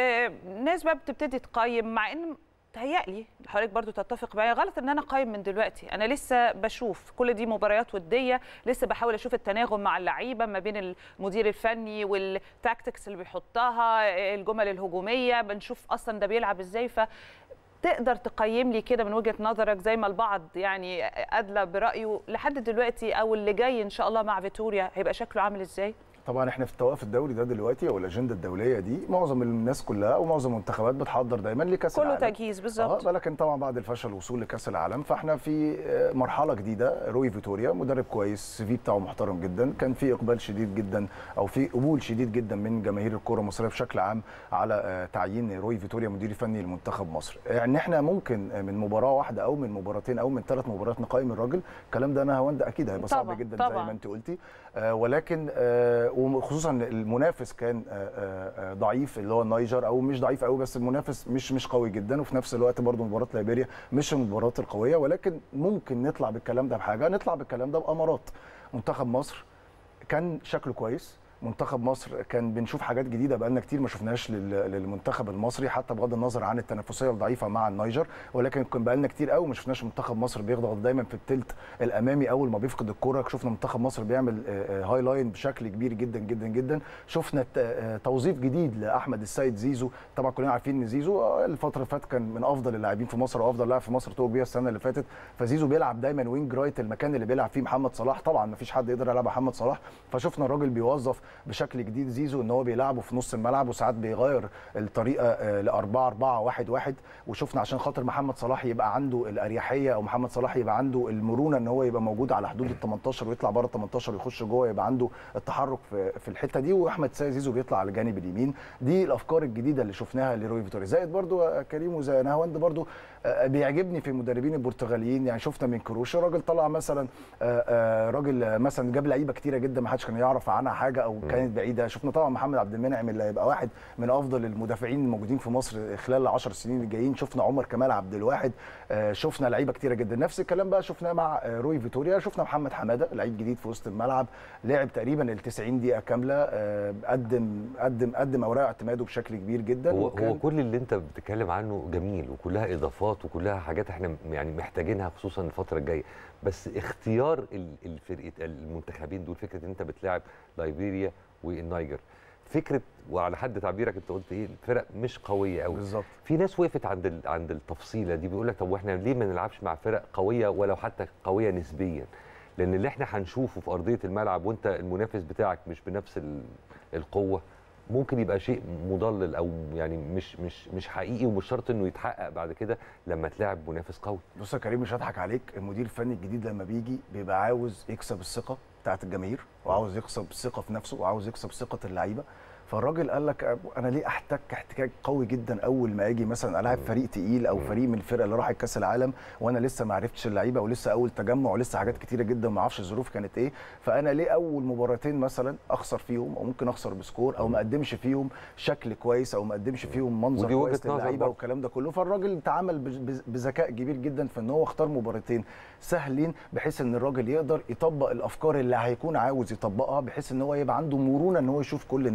والناس بقى بتبتدي تقيم مع ان تهيألي حضرتك برضو تتفق معايا غلط ان انا اقيم من دلوقتي انا لسه بشوف كل دي مباريات وديه لسه بحاول اشوف التناغم مع اللعيبه ما بين المدير الفني والتاكتكس اللي بيحطها الجمل الهجوميه بنشوف اصلا ده بيلعب ازاي ف تقدر تقيم لي كده من وجهه نظرك زي ما البعض يعني ادلى برايه لحد دلوقتي او اللي جاي ان شاء الله مع فيتوريا هيبقى شكله عامل ازاي؟ طبعا احنا في التوقف الدوري ده دلوقتي او الاجنده الدوليه دي معظم الناس كلها ومعظم المنتخبات بتحضر دايما لكاس كله العالم تجهيز بالظبط اه لكن طبعا بعد الفشل الوصول لكاس العالم فاحنا في آه، مرحله جديده روي فيتوريا مدرب كويس السي في بتاعه محترم جدا كان في اقبال شديد جدا او في قبول شديد جدا من جماهير الكره المصريه بشكل عام على آه، تعيين روي فيتوريا مدير فني لمنتخب مصر يعني احنا ممكن آه، من مباراه واحده او من مباراتين او من ثلاث مباريات نقيم الراجل الكلام ده انا هوند اكيد هيبقى صعب طبعاً، جدا زي طبعاً. ما انت قلتي آه، ولكن آه، وخصوصا المنافس كان آه، آه، آه، ضعيف اللي هو النيجر او مش ضعيف قوي بس المنافس مش مش قوي جدا وفي نفس الوقت برضه مباراه ليبيريا مش من المباريات القويه ولكن ممكن نطلع بالكلام ده بحاجه نطلع بالكلام ده بامارات منتخب مصر كان شكله كويس منتخب مصر كان بنشوف حاجات جديده بقالنا كتير ما شفناهاش لل- للمنتخب المصري حتى بغض النظر عن التنافسيه الضعيفه مع النيجر ولكن كان بقالنا كتير قوي ما شفناش منتخب مصر بيضغط دايما في التلت الامامي اول ما بيفقد الكره شفنا منتخب مصر بيعمل آه، آه، هاي لاين بشكل كبير جدا جدا جدا شفنا ت- آه، توظيف جديد لاحمد السيد زيزو طبعا كلنا عارفين ان زيزو آه، الفتره اللي فاتت كان من افضل اللاعبين في مصر وافضل لاعب في مصر توج بيها السنه اللي فاتت فزيزو بيلعب دايما وينج رايت المكان اللي بيلعب فيه محمد صلاح طبعا ما فيش حد يقدر يلعب محمد صلاح فشفنا الراجل بيوظف بشكل جديد زيزو ان هو بيلعبه في نص الملعب وساعات بيغير الطريقه ل 4 4 1 1 وشفنا عشان خاطر محمد صلاح يبقى عنده الاريحيه او محمد صلاح يبقى عنده المرونه ان هو يبقى موجود على حدود ال 18 ويطلع بره ال 18 ويخش جوه يبقى عنده التحرك في في الحته دي واحمد سيد زيزو بيطلع على الجانب اليمين دي الافكار الجديده اللي شفناها لروي فيتوريا زائد برضو آه، كريم وزي نهاوند برضو آه، بيعجبني في المدربين البرتغاليين يعني شفنا من كروش راجل طلع مثلا آه، آه، راجل آه، مثلا جاب لعيبه كتيره جدا ما حدش كان يعرف عنها حاجه او كانت بعيده شفنا طبعا محمد عبد المنعم اللي هيبقى واحد من افضل المدافعين الموجودين في مصر خلال العشر سنين الجايين شفنا عمر كمال عبد الواحد آه، شفنا لعيبه كتيره جدا نفس الكلام بقى شفناه مع آه، روي فيتوريا شفنا محمد حماده لعيب جديد في وسط الملعب لعب تقريبا ال 90 دقيقه كامله آه، قدم قدم قدم اوراق اعتماده بشكل كبير جدا هو وكان- هو كل اللي انت بتتكلم عنه جميل وكلها اضافات وكلها حاجات احنا يعني محتاجينها خصوصا الفتره الجايه بس اختيار ال- الفرقه المنتخبين دول فكره ان انت بتلاعب ليبيريا والنيجر فكره وعلى حد تعبيرك انت قلت ايه الفرق مش قويه قوي بالظبط في ناس وقفت عند ال- عند التفصيله دي بيقول لك طب واحنا ليه ما نلعبش مع فرق قويه ولو حتى قويه نسبيا لان اللي احنا هنشوفه في ارضيه الملعب وانت المنافس بتاعك مش بنفس ال- القوه ممكن يبقى شيء مضلل او يعني مش مش مش حقيقي ومش شرط انه يتحقق بعد كده لما تلاعب منافس قوي بص يا كريم مش هضحك عليك المدير الفني الجديد لما بيجي بيبقى عاوز يكسب الثقه بتاعت الجماهير وعاوز يكسب الثقه في نفسه وعاوز يكسب ثقه اللعيبه فالراجل قال لك انا ليه احتك احتكاك قوي جدا اول ما اجي مثلا العب فريق تقيل او فريق من الفرق اللي راحت كاس العالم وانا لسه ما عرفتش اللعيبه ولسه اول تجمع ولسه حاجات كتيره جدا ما اعرفش الظروف كانت ايه فانا ليه اول مباراتين مثلا اخسر فيهم او ممكن اخسر بسكور او ما اقدمش فيهم شكل كويس او ما اقدمش فيهم منظر ودي كويس وجهة نظر للعيبه برضه. والكلام ده كله فالراجل تعامل بج- بز- بذكاء كبير جدا في ان هو اختار مباراتين سهلين بحيث ان الراجل يقدر يطبق الافكار اللي هيكون عاوز يطبقها بحيث ان هو يبقى عنده مرونه ان هو يشوف كل الناس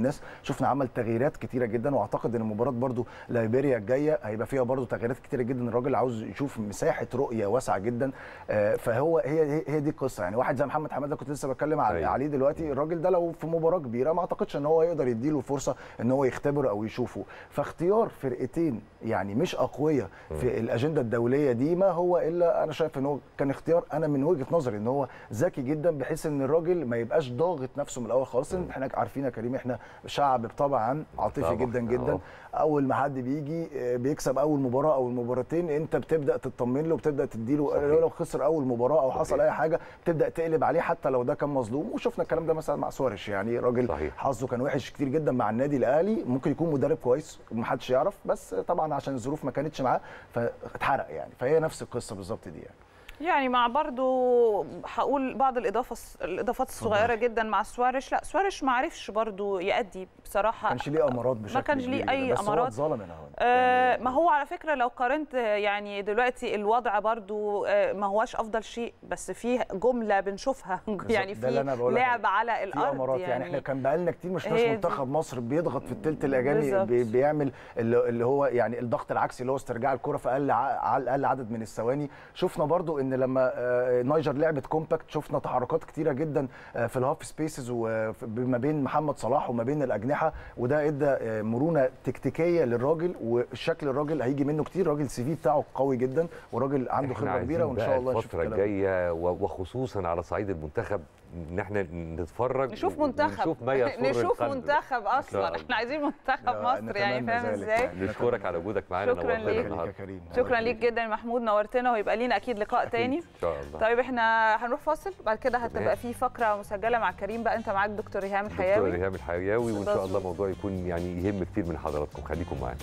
شفنا عمل تغييرات كتيره جدا واعتقد ان مباراه برضو ليبيريا الجايه هيبقى فيها برضو تغييرات كتيره جدا الراجل عاوز يشوف مساحه رؤيه واسعه جدا آه، فهو هي هي- هي دي القصه يعني واحد زي محمد حماده كنت لسه بتكلم على- أيوة. عليه دلوقتي الراجل ده لو في مباراه كبيره ما اعتقدش ان هو يقدر يديله فرصه ان هو يختبره او يشوفه فاختيار فرقتين يعني مش اقوياء في الاجنده الدوليه دي ما هو الا انا شايف ان هو كان اختيار انا من وجهه نظري ان هو ذكي جدا بحيث ان الراجل ما يبقاش ضاغط نفسه من الاول خالص لأن احنا عارفين يا كريم احنا شعب طبعا عاطفي طبعاً. جدا جدا آه. اول ما حد بيجي آه، بيكسب اول مباراه او المباراتين انت بتبدا تطمن له بتبدا تديله صحيح. لو خسر اول مباراه او حصل صحيح. اي حاجه بتبدا تقلب عليه حتى لو ده كان مظلوم وشفنا الكلام ده مثلا مع سواريش يعني راجل صحيح. حظه كان وحش كتير جدا مع النادي الاهلي ممكن يكون مدرب كويس ومحدش يعرف بس طبعا عشان الظروف ما كانتش معاه فاتحرق يعني فهي نفس القصه بالظبط دي يعني يعني مع برضو هقول بعض الاضافه الاضافات الصغيره جدا مع سواريش لا سواريش ما عرفش برضو يأدي بصراحه ما كانش ليه امارات بشكل ما كانش كبير ليه جداً، اي بس هو امارات اتظلم هنا هو. آه ما هو على فكره لو قارنت يعني دلوقتي الوضع برضو آه ما هوش افضل شيء بس فيه جمله بنشوفها يعني ده اللي أنا في بقول لك لعب عليه. على في الارض امارات يعني, يعني احنا كان بقالنا كتير ما شفناش هي دي. منتخب مصر بيضغط في الثلث الاجاني بالظبط. بي بيعمل اللي اللي هو يعني الضغط العكسي اللي هو استرجاع الكره في اقل ع- على الاقل عدد من الثواني شفنا برضو ان لما آه، نيجر لعبت كومباكت شفنا تحركات كتيره جدا آه، في الهاف سبيسز وما بين محمد صلاح وما بين الاجنحه وده ادى آه، مرونه تكتيكيه للراجل وشكل الراجل هيجي منه كتير راجل السي في بتاعه قوي جدا وراجل عنده إحنا خبره كبيره عايزين وان شاء بقى الله نشوف الفتره الكلام ده. الجايه و- وخصوصا على صعيد المنتخب ان احنا نتفرج نشوف و- منتخب ونشوف ما يسر نشوف القلب. منتخب إن شاء اصلا الله. احنا عايزين منتخب لا، مصر يعني نتمنى فاهم ذلك ازاي يعني. نشكرك على وجودك معانا شكراً نورتنا ليك. النهارده يا كريم شكرا ليك جدا محمود نورتنا ويبقى لينا اكيد لقاء تاني ان شاء الله طيب احنا هنروح فاصل بعد كده تمام. هتبقى في فقره مسجله مع كريم بقى انت معاك دكتور ريهام دكتور الحياوي ريهام الحياوي وان شاء الله مظبوط. الموضوع يكون يعني يهم كتير من حضراتكم خليكم معانا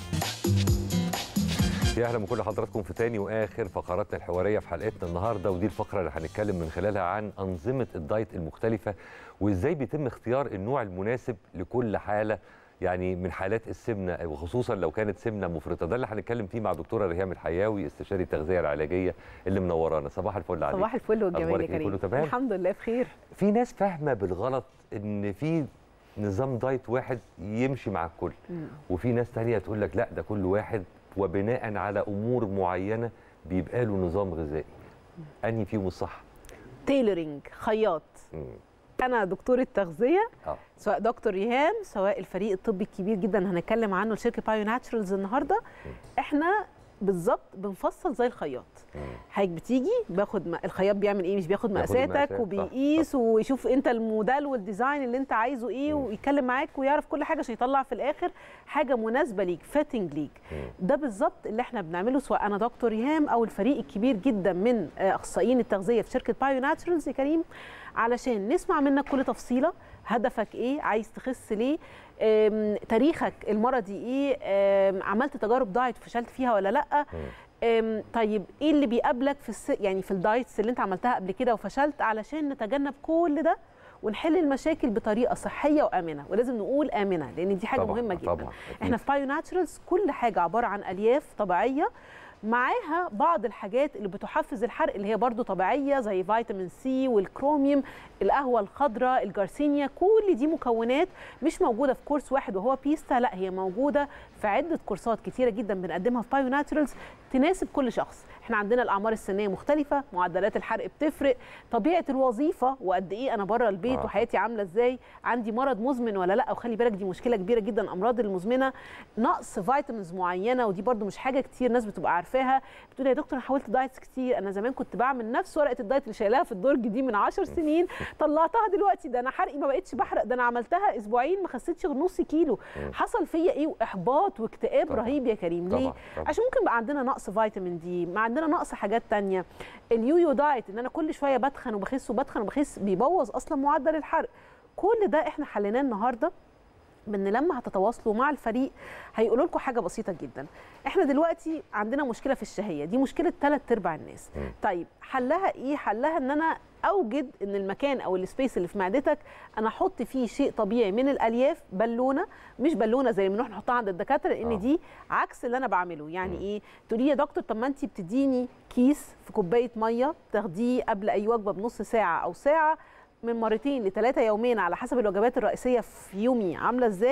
يا اهلا بكل حضراتكم في تاني واخر فقراتنا الحواريه في حلقتنا النهارده ودي الفقره اللي هنتكلم من خلالها عن انظمه الدايت المختلفه وازاي بيتم اختيار النوع المناسب لكل حاله يعني من حالات السمنه وخصوصا لو كانت سمنه مفرطه ده اللي هنتكلم فيه مع دكتوره ريهام الحياوي استشاري التغذيه العلاجيه اللي منورانا صباح الفل عليك صباح الفل والجمال يا أخبارك إيه؟ كريم كله تمام الحمد لله بخير في ناس فاهمه بالغلط ان في نظام دايت واحد يمشي مع الكل وفي ناس تانية تقول لك لا ده كل واحد وبناء على امور معينه بيبقى له نظام غذائي انهي فيهم الصح تيلرينج خياط مم. انا دكتوره تغذيه اه سواء دكتور ريهام سواء الفريق الطبي الكبير جدا هنتكلم عنه لشركه بايو ناتشرالز النهارده احنا بالظبط بنفصل زي الخياط حضرتك بتيجي باخد م... الخياط بيعمل ايه مش بياخد بياخد مقاساتك المقاسات، صح، وبيقيس ويشوف انت الموديل والديزاين اللي انت عايزه ايه ويتكلم معاك ويعرف كل حاجه عشان يطلع في الاخر حاجه مناسبه ليك فيتنج ليك ده بالظبط اللي احنا بنعمله سواء انا دكتور ريهام او الفريق الكبير جدا من آه، اخصائيين التغذيه في شركه بايو ناتشرالز يا كريم علشان نسمع منك كل تفصيله هدفك ايه عايز تخس ليه آم، تاريخك المرضي ايه آم، عملت تجارب دايت فشلت فيها ولا لا آم، طيب ايه اللي بيقابلك في الس... يعني في الدايتس اللي انت عملتها قبل كده وفشلت علشان نتجنب كل ده ونحل المشاكل بطريقه صحيه وامنه ولازم نقول امنه لان دي حاجه طبعاً، مهمه جدا طبعاً، أكيد. احنا في بايو ناتشرالز كل حاجه عباره عن الياف طبيعيه معاها بعض الحاجات اللي بتحفز الحرق اللي هي برضو طبيعيه زي فيتامين سي والكروميوم القهوه الخضراء الجارسينيا كل دي مكونات مش موجوده في كورس واحد وهو بيستا لا هي موجوده في عده كورسات كتيره جدا بنقدمها في بايو ناتشرالز تناسب كل شخص احنا عندنا الاعمار السنيه مختلفه معدلات الحرق بتفرق طبيعه الوظيفه وقد ايه انا بره البيت آه. وحياتي عامله ازاي عندي مرض مزمن ولا لا وخلي بالك دي مشكله كبيره جدا الامراض المزمنه نقص فيتامينز معينه ودي برضو مش حاجه كتير ناس بتبقى عارفاها بتقول يا دكتور انا حاولت دايتس كتير انا زمان كنت بعمل نفس ورقه الدايت اللي شايلاها في الدرج دي من 10 سنين طلعتها دلوقتي ده انا حرقي ما بقتش بحرق ده انا عملتها اسبوعين ما خسيتش غير نص كيلو حصل فيا ايه واحباط واكتئاب طبعاً. رهيب يا كريم ليه طبعاً، طبعاً. عشان ممكن بقى عندنا نقص فيتامين دي ما عندنا نقص حاجات تانية اليويو دايت ان انا كل شويه بتخن وبخس وبتخن وبخس بيبوظ اصلا معدل الحرق كل ده احنا حليناه النهارده بان لما هتتواصلوا مع الفريق هيقولوا لكم حاجه بسيطه جدا احنا دلوقتي عندنا مشكله في الشهيه دي مشكله ثلاث ارباع الناس طيب حلها ايه حلها ان انا اوجد ان المكان او السبيس اللي في معدتك انا احط فيه شيء طبيعي من الالياف بالونه مش بالونه زي اللي بنروح نحطها عند الدكاتره لان آه. دي عكس اللي انا بعمله يعني ايه تقولي يا دكتور طب ما انت بتديني كيس في كوبايه ميه تاخديه قبل اي وجبه بنص ساعه او ساعه من مرتين لثلاثه يومين على حسب الوجبات الرئيسيه في يومي عامله ازاي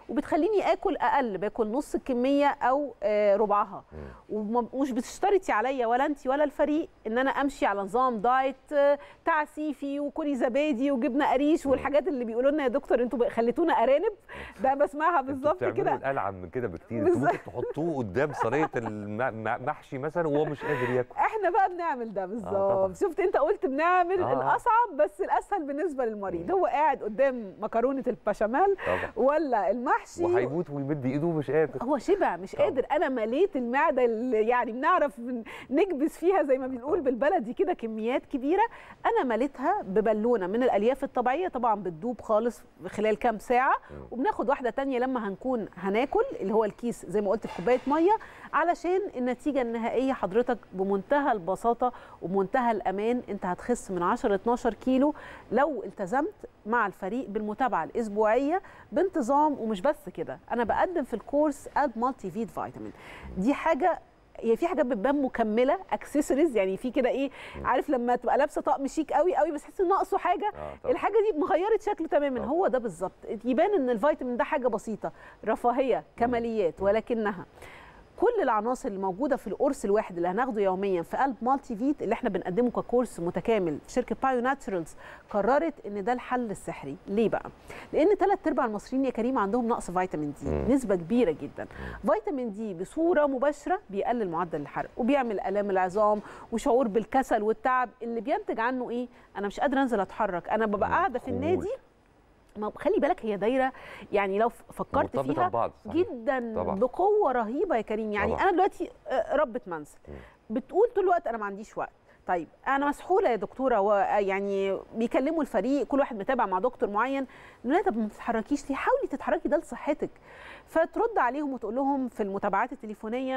وبتخليني اكل اقل باكل نص الكميه او آه، ربعها ومش بتشترطي عليا ولا انت ولا الفريق ان انا امشي على نظام دايت آه، تعسيفي وكلي زبادي وجبنه قريش والحاجات اللي بيقولوا لنا يا دكتور انتوا بقى- خليتونا ارانب ده بسمعها بالظبط بتعملوا كده الالعن من كده بكتير انتوا بالظبط. ممكن تحطوه قدام صينيه المحشي مثلا وهو مش قادر ياكل احنا بقى بنعمل ده طبعا. بالظبط شفت انت قلت بنعمل آه. الاصعب بس الاسهل بالنسبه للمريض هو قاعد قدام مكرونه البشاميل طبعا ولا المحشي وهيموت ويمد ايده مش قادر هو شبع مش طبعا. قادر انا مليت المعده اللي يعني بنعرف ن- نكبس فيها زي ما بنقول بالبلدي كده كميات كبيره انا مليتها ببالونه من الالياف الطبيعيه طبعا بتدوب خالص خلال كام ساعه وبناخد واحده تانية لما هنكون هناكل اللي هو الكيس زي ما قلت في كوبايه ميه علشان النتيجه النهائيه حضرتك بمنتهى البساطه وبمنتهى الامان انت هتخس من 10 ل 12 كيلو لو التزمت مع الفريق بالمتابعه الاسبوعيه بانتظام ومش بس كده انا بقدم في الكورس اد مالتي فيت فيتامين دي حاجه هي في حاجات بتبان مكمله اكسسوارز يعني في كده ايه عارف لما تبقى لابسه طقم شيك قوي قوي بس تحس ان ناقصه حاجه آه، طبعا. الحاجه دي مغيرت شكله تماما هو ده بالظبط يبان ان الفيتامين ده حاجه بسيطه رفاهيه كماليات ولكنها كل العناصر اللي موجوده في القرص الواحد اللي هناخده يوميا في قلب مالتي فيت اللي احنا بنقدمه ككورس متكامل في شركه بايو ناتشرالز قررت ان ده الحل السحري ليه بقى لان ثلاث ارباع المصريين يا كريم عندهم نقص فيتامين دي مم. نسبه كبيره جدا فيتامين دي بصوره مباشره بيقلل معدل الحرق وبيعمل الام العظام وشعور بالكسل والتعب اللي بينتج عنه ايه انا مش قادره انزل اتحرك انا ببقى قاعده في النادي ما خلي بالك هي دايره يعني لو فكرت مرتبطة فيها ببعض، صحيح. جدا طبعا. بقوه رهيبه يا كريم يعني طبعا. انا دلوقتي آه، ربة منزل بتقول طول الوقت انا ما عنديش وقت طيب انا مسحوله يا دكتوره ويعني بيكلموا الفريق كل واحد متابع مع دكتور معين لا طب ما تتحركيش ليه حاولي تتحركي ده لصحتك فترد عليهم وتقول لهم في المتابعات التليفونيه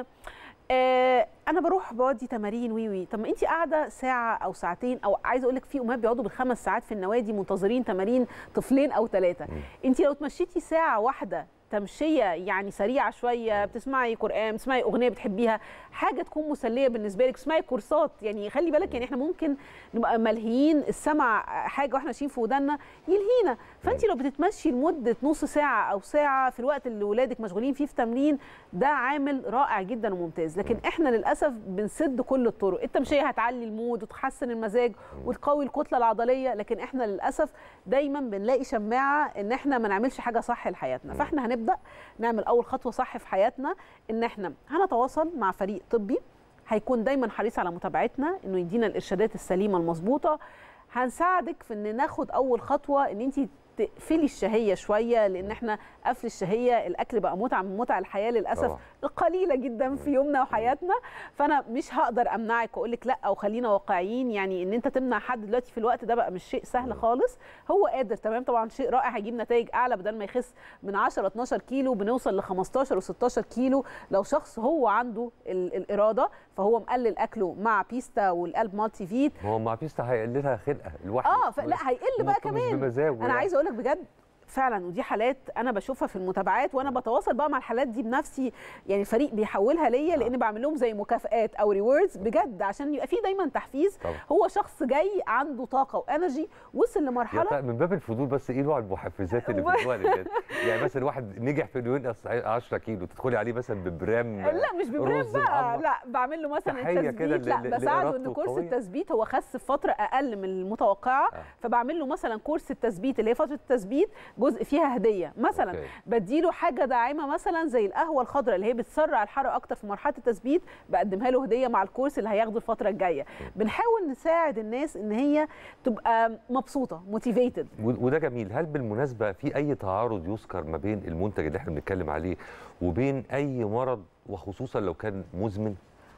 آه انا بروح بودي تمارين وي وي طب ما انت قاعده ساعه او ساعتين او عايزه اقول لك في امهات بيقعدوا بالخمس ساعات في النوادي منتظرين تمارين طفلين او ثلاثه انت لو تمشيتي ساعه واحده تمشيه يعني سريعه شويه بتسمعي قران بتسمعي اغنيه بتحبيها حاجه تكون مسليه بالنسبه لك بتسمعي كورسات يعني خلي بالك يعني احنا ممكن نبقى ملهيين السمع حاجه واحنا ماشيين في ودنا يلهينا فانت لو بتتمشي لمده نص ساعه او ساعه في الوقت اللي ولادك مشغولين فيه في تمرين ده عامل رائع جدا وممتاز لكن احنا للاسف بنسد كل الطرق التمشيه هتعلي المود وتحسن المزاج وتقوي الكتله العضليه لكن احنا للاسف دايما بنلاقي شماعه ان احنا ما نعملش حاجه صح لحياتنا فاحنا هنبدا نعمل اول خطوه صح في حياتنا ان احنا هنتواصل مع فريق طبي هيكون دايما حريص على متابعتنا انه يدينا الارشادات السليمه المظبوطه هنساعدك في ان ناخد اول خطوه ان انت تقفلي الشهيه شويه لان احنا قفل الشهيه الاكل بقى متعه من متع الحياه للاسف طبعا. قليله جدا في يومنا وحياتنا فانا مش هقدر امنعك واقول لك لا او خلينا واقعيين يعني ان انت تمنع حد دلوقتي في الوقت ده بقى مش شيء سهل خالص هو قادر تمام طبعا شيء رائع هيجيب نتائج اعلى بدل ما يخس من 10 12 كيلو بنوصل ل 15 و16 كيلو لو شخص هو عنده ال- الاراده فهو مقلل اكله مع بيستا والقلب مالتي فيت هو مع بيستا هيقللها خلقه لوحده اه فلا هيقل بقى مش كمان بمزاجه انا يعني. عايزه اقول لك بجد فعلا ودي حالات انا بشوفها في المتابعات وانا بتواصل بقى مع الحالات دي بنفسي يعني الفريق بيحولها ليا لان بعمل لهم زي مكافئات او ريوردز بجد عشان يبقى في دايما تحفيز طبعا. هو شخص جاي عنده طاقه وانرجي وصل يا لمرحله ترى من باب الفضول بس ايه نوع المحفزات اللي بتدوها للناس؟ يعني مثلا واحد نجح في انه ينقص 10 كيلو تدخلي عليه مثلا ببرام لا مش ببرام رز بقى معمر. لا بعمل له مثلا تحية كده التثبيت لا ل- ل- بساعده ان لإرادته كورس القوية. التثبيت هو خس في فتره اقل من المتوقعه فبعمل له مثلا كورس التثبيت اللي هي فتره التثبيت جزء فيها هديه مثلا أوكي. بديله حاجه داعمه مثلا زي القهوه الخضراء اللي هي بتسرع الحرق اكتر في مرحله التثبيت بقدمها له هديه مع الكورس اللي هياخده الفتره الجايه بنحاول نساعد الناس ان هي تبقى مبسوطه موتيفيتد و- وده جميل هل بالمناسبه في اي تعارض يذكر ما بين المنتج اللي احنا بنتكلم عليه وبين اي مرض وخصوصا لو كان مزمن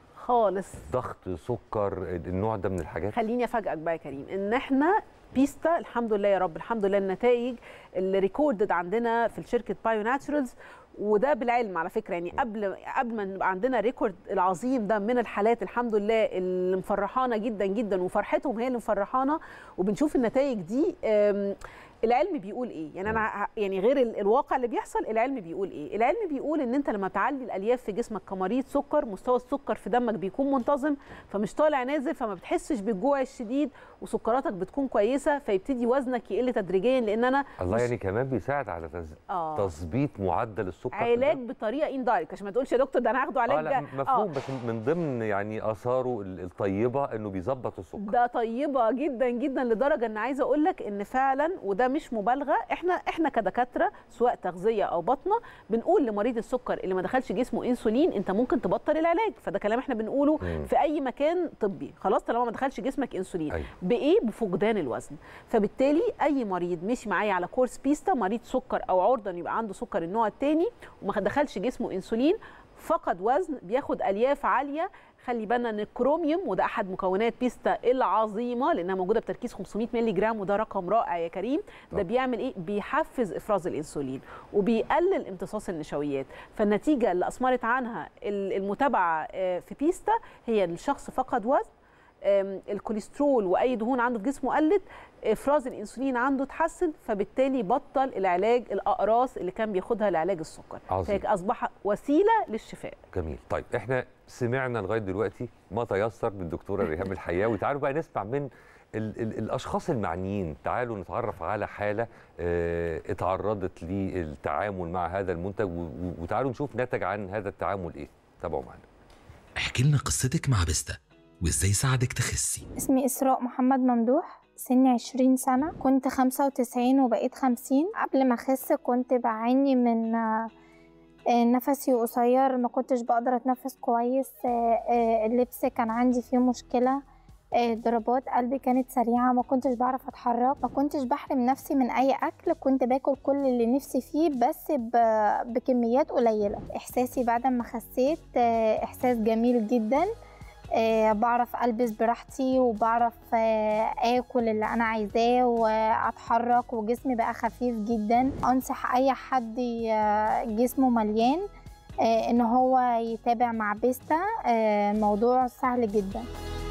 خالص ضغط سكر النوع ده من الحاجات خليني افاجئك بقى يا كريم ان احنا بيستا الحمد لله يا رب الحمد لله النتائج اللي ريكوردد عندنا في شركه بايو ناتشرالز وده بالعلم على فكره يعني قبل قبل ما نبقى عندنا ريكورد العظيم ده من الحالات الحمد لله اللي مفرحانا جدا جدا وفرحتهم هي اللي مفرحانا وبنشوف النتائج دي أم، العلم بيقول ايه يعني انا ه- يعني غير ال- الواقع اللي بيحصل العلم بيقول ايه العلم بيقول ان انت لما تعلي الالياف في جسمك كمريض سكر مستوى السكر في دمك بيكون منتظم فمش طالع نازل فما بتحسش بالجوع الشديد وسكراتك بتكون كويسه فيبتدي وزنك يقل تدريجيا لان انا الله مش- يعني كمان بيساعد على تز... آه. تظبيط معدل السكر في علاج الدم. بطريقه اندايركت عشان ما تقولش يا دكتور ده انا هاخده علاج اه لا آه. مفهوم بس من ضمن يعني اثاره ال- الطيبه انه بيظبط السكر ده طيبه جدا جدا لدرجه ان عايزه اقول لك ان فعلا وده مش مبالغه احنا احنا كدكاتره سواء تغذيه او باطنه بنقول لمريض السكر اللي ما دخلش جسمه انسولين انت ممكن تبطل العلاج فده كلام احنا بنقوله مم. في اي مكان طبي خلاص طالما ما دخلش جسمك انسولين أيوة. بايه بفقدان الوزن فبالتالي اي مريض مشي معايا على كورس بيستا مريض سكر او عرضه إنه يبقى عنده سكر النوع الثاني وما دخلش جسمه انسولين فقد وزن بياخد الياف عاليه خلي بالنا ان الكروميوم وده احد مكونات بيستا العظيمه لانها موجوده بتركيز 500 مللي جرام وده رقم رائع يا كريم ده بيعمل ايه بيحفز افراز الانسولين وبيقلل امتصاص النشويات فالنتيجه اللي اثمرت عنها ال- المتابعه آه، في بيستا هي إن الشخص فقد وزن آم، الكوليسترول واي دهون عنده في جسمه قلت افراز الانسولين عنده اتحسن فبالتالي بطل العلاج الاقراص اللي كان بياخدها لعلاج السكر عظيم. فهي اصبح وسيله للشفاء جميل طيب احنا سمعنا لغايه دلوقتي ما تيسر بالدكتوره ريهام الحياوي تعالوا بقى نسمع من ال ال الاشخاص المعنيين تعالوا نتعرف على حاله اه اتعرضت للتعامل مع هذا المنتج و- و- وتعالوا نشوف نتج عن هذا التعامل ايه تابعوا معنا احكي لنا قصتك مع بيستا وازاي ساعدك تخسي اسمي إسراء محمد ممدوح سني عشرين سنة كنت خمسة وتسعين وبقيت خمسين قبل ما أخس كنت بعاني من آه، آه، نفسي قصير ما كنتش بقدر أتنفس كويس آه، آه، اللبس كان عندي فيه مشكلة آه، ضربات قلبي كانت سريعة ما كنتش بعرف أتحرك ما كنتش بحرم نفسي من أي أكل كنت باكل كل اللي نفسي فيه بس ب- بكميات قليلة إحساسي بعد ما خسيت آه، إحساس جميل جدا آه، بعرف البس براحتي وبعرف آه، اكل اللي انا عايزاه واتحرك وجسمي بقى خفيف جدا انصح اي حد ي- جسمه مليان آه، ان هو يتابع مع بيستا آه، الموضوع سهل جدا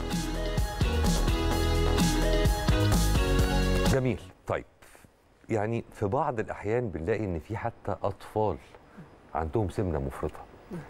جميل طيب يعني في بعض الاحيان بنلاقي ان في حتى اطفال عندهم سمنه مفرطه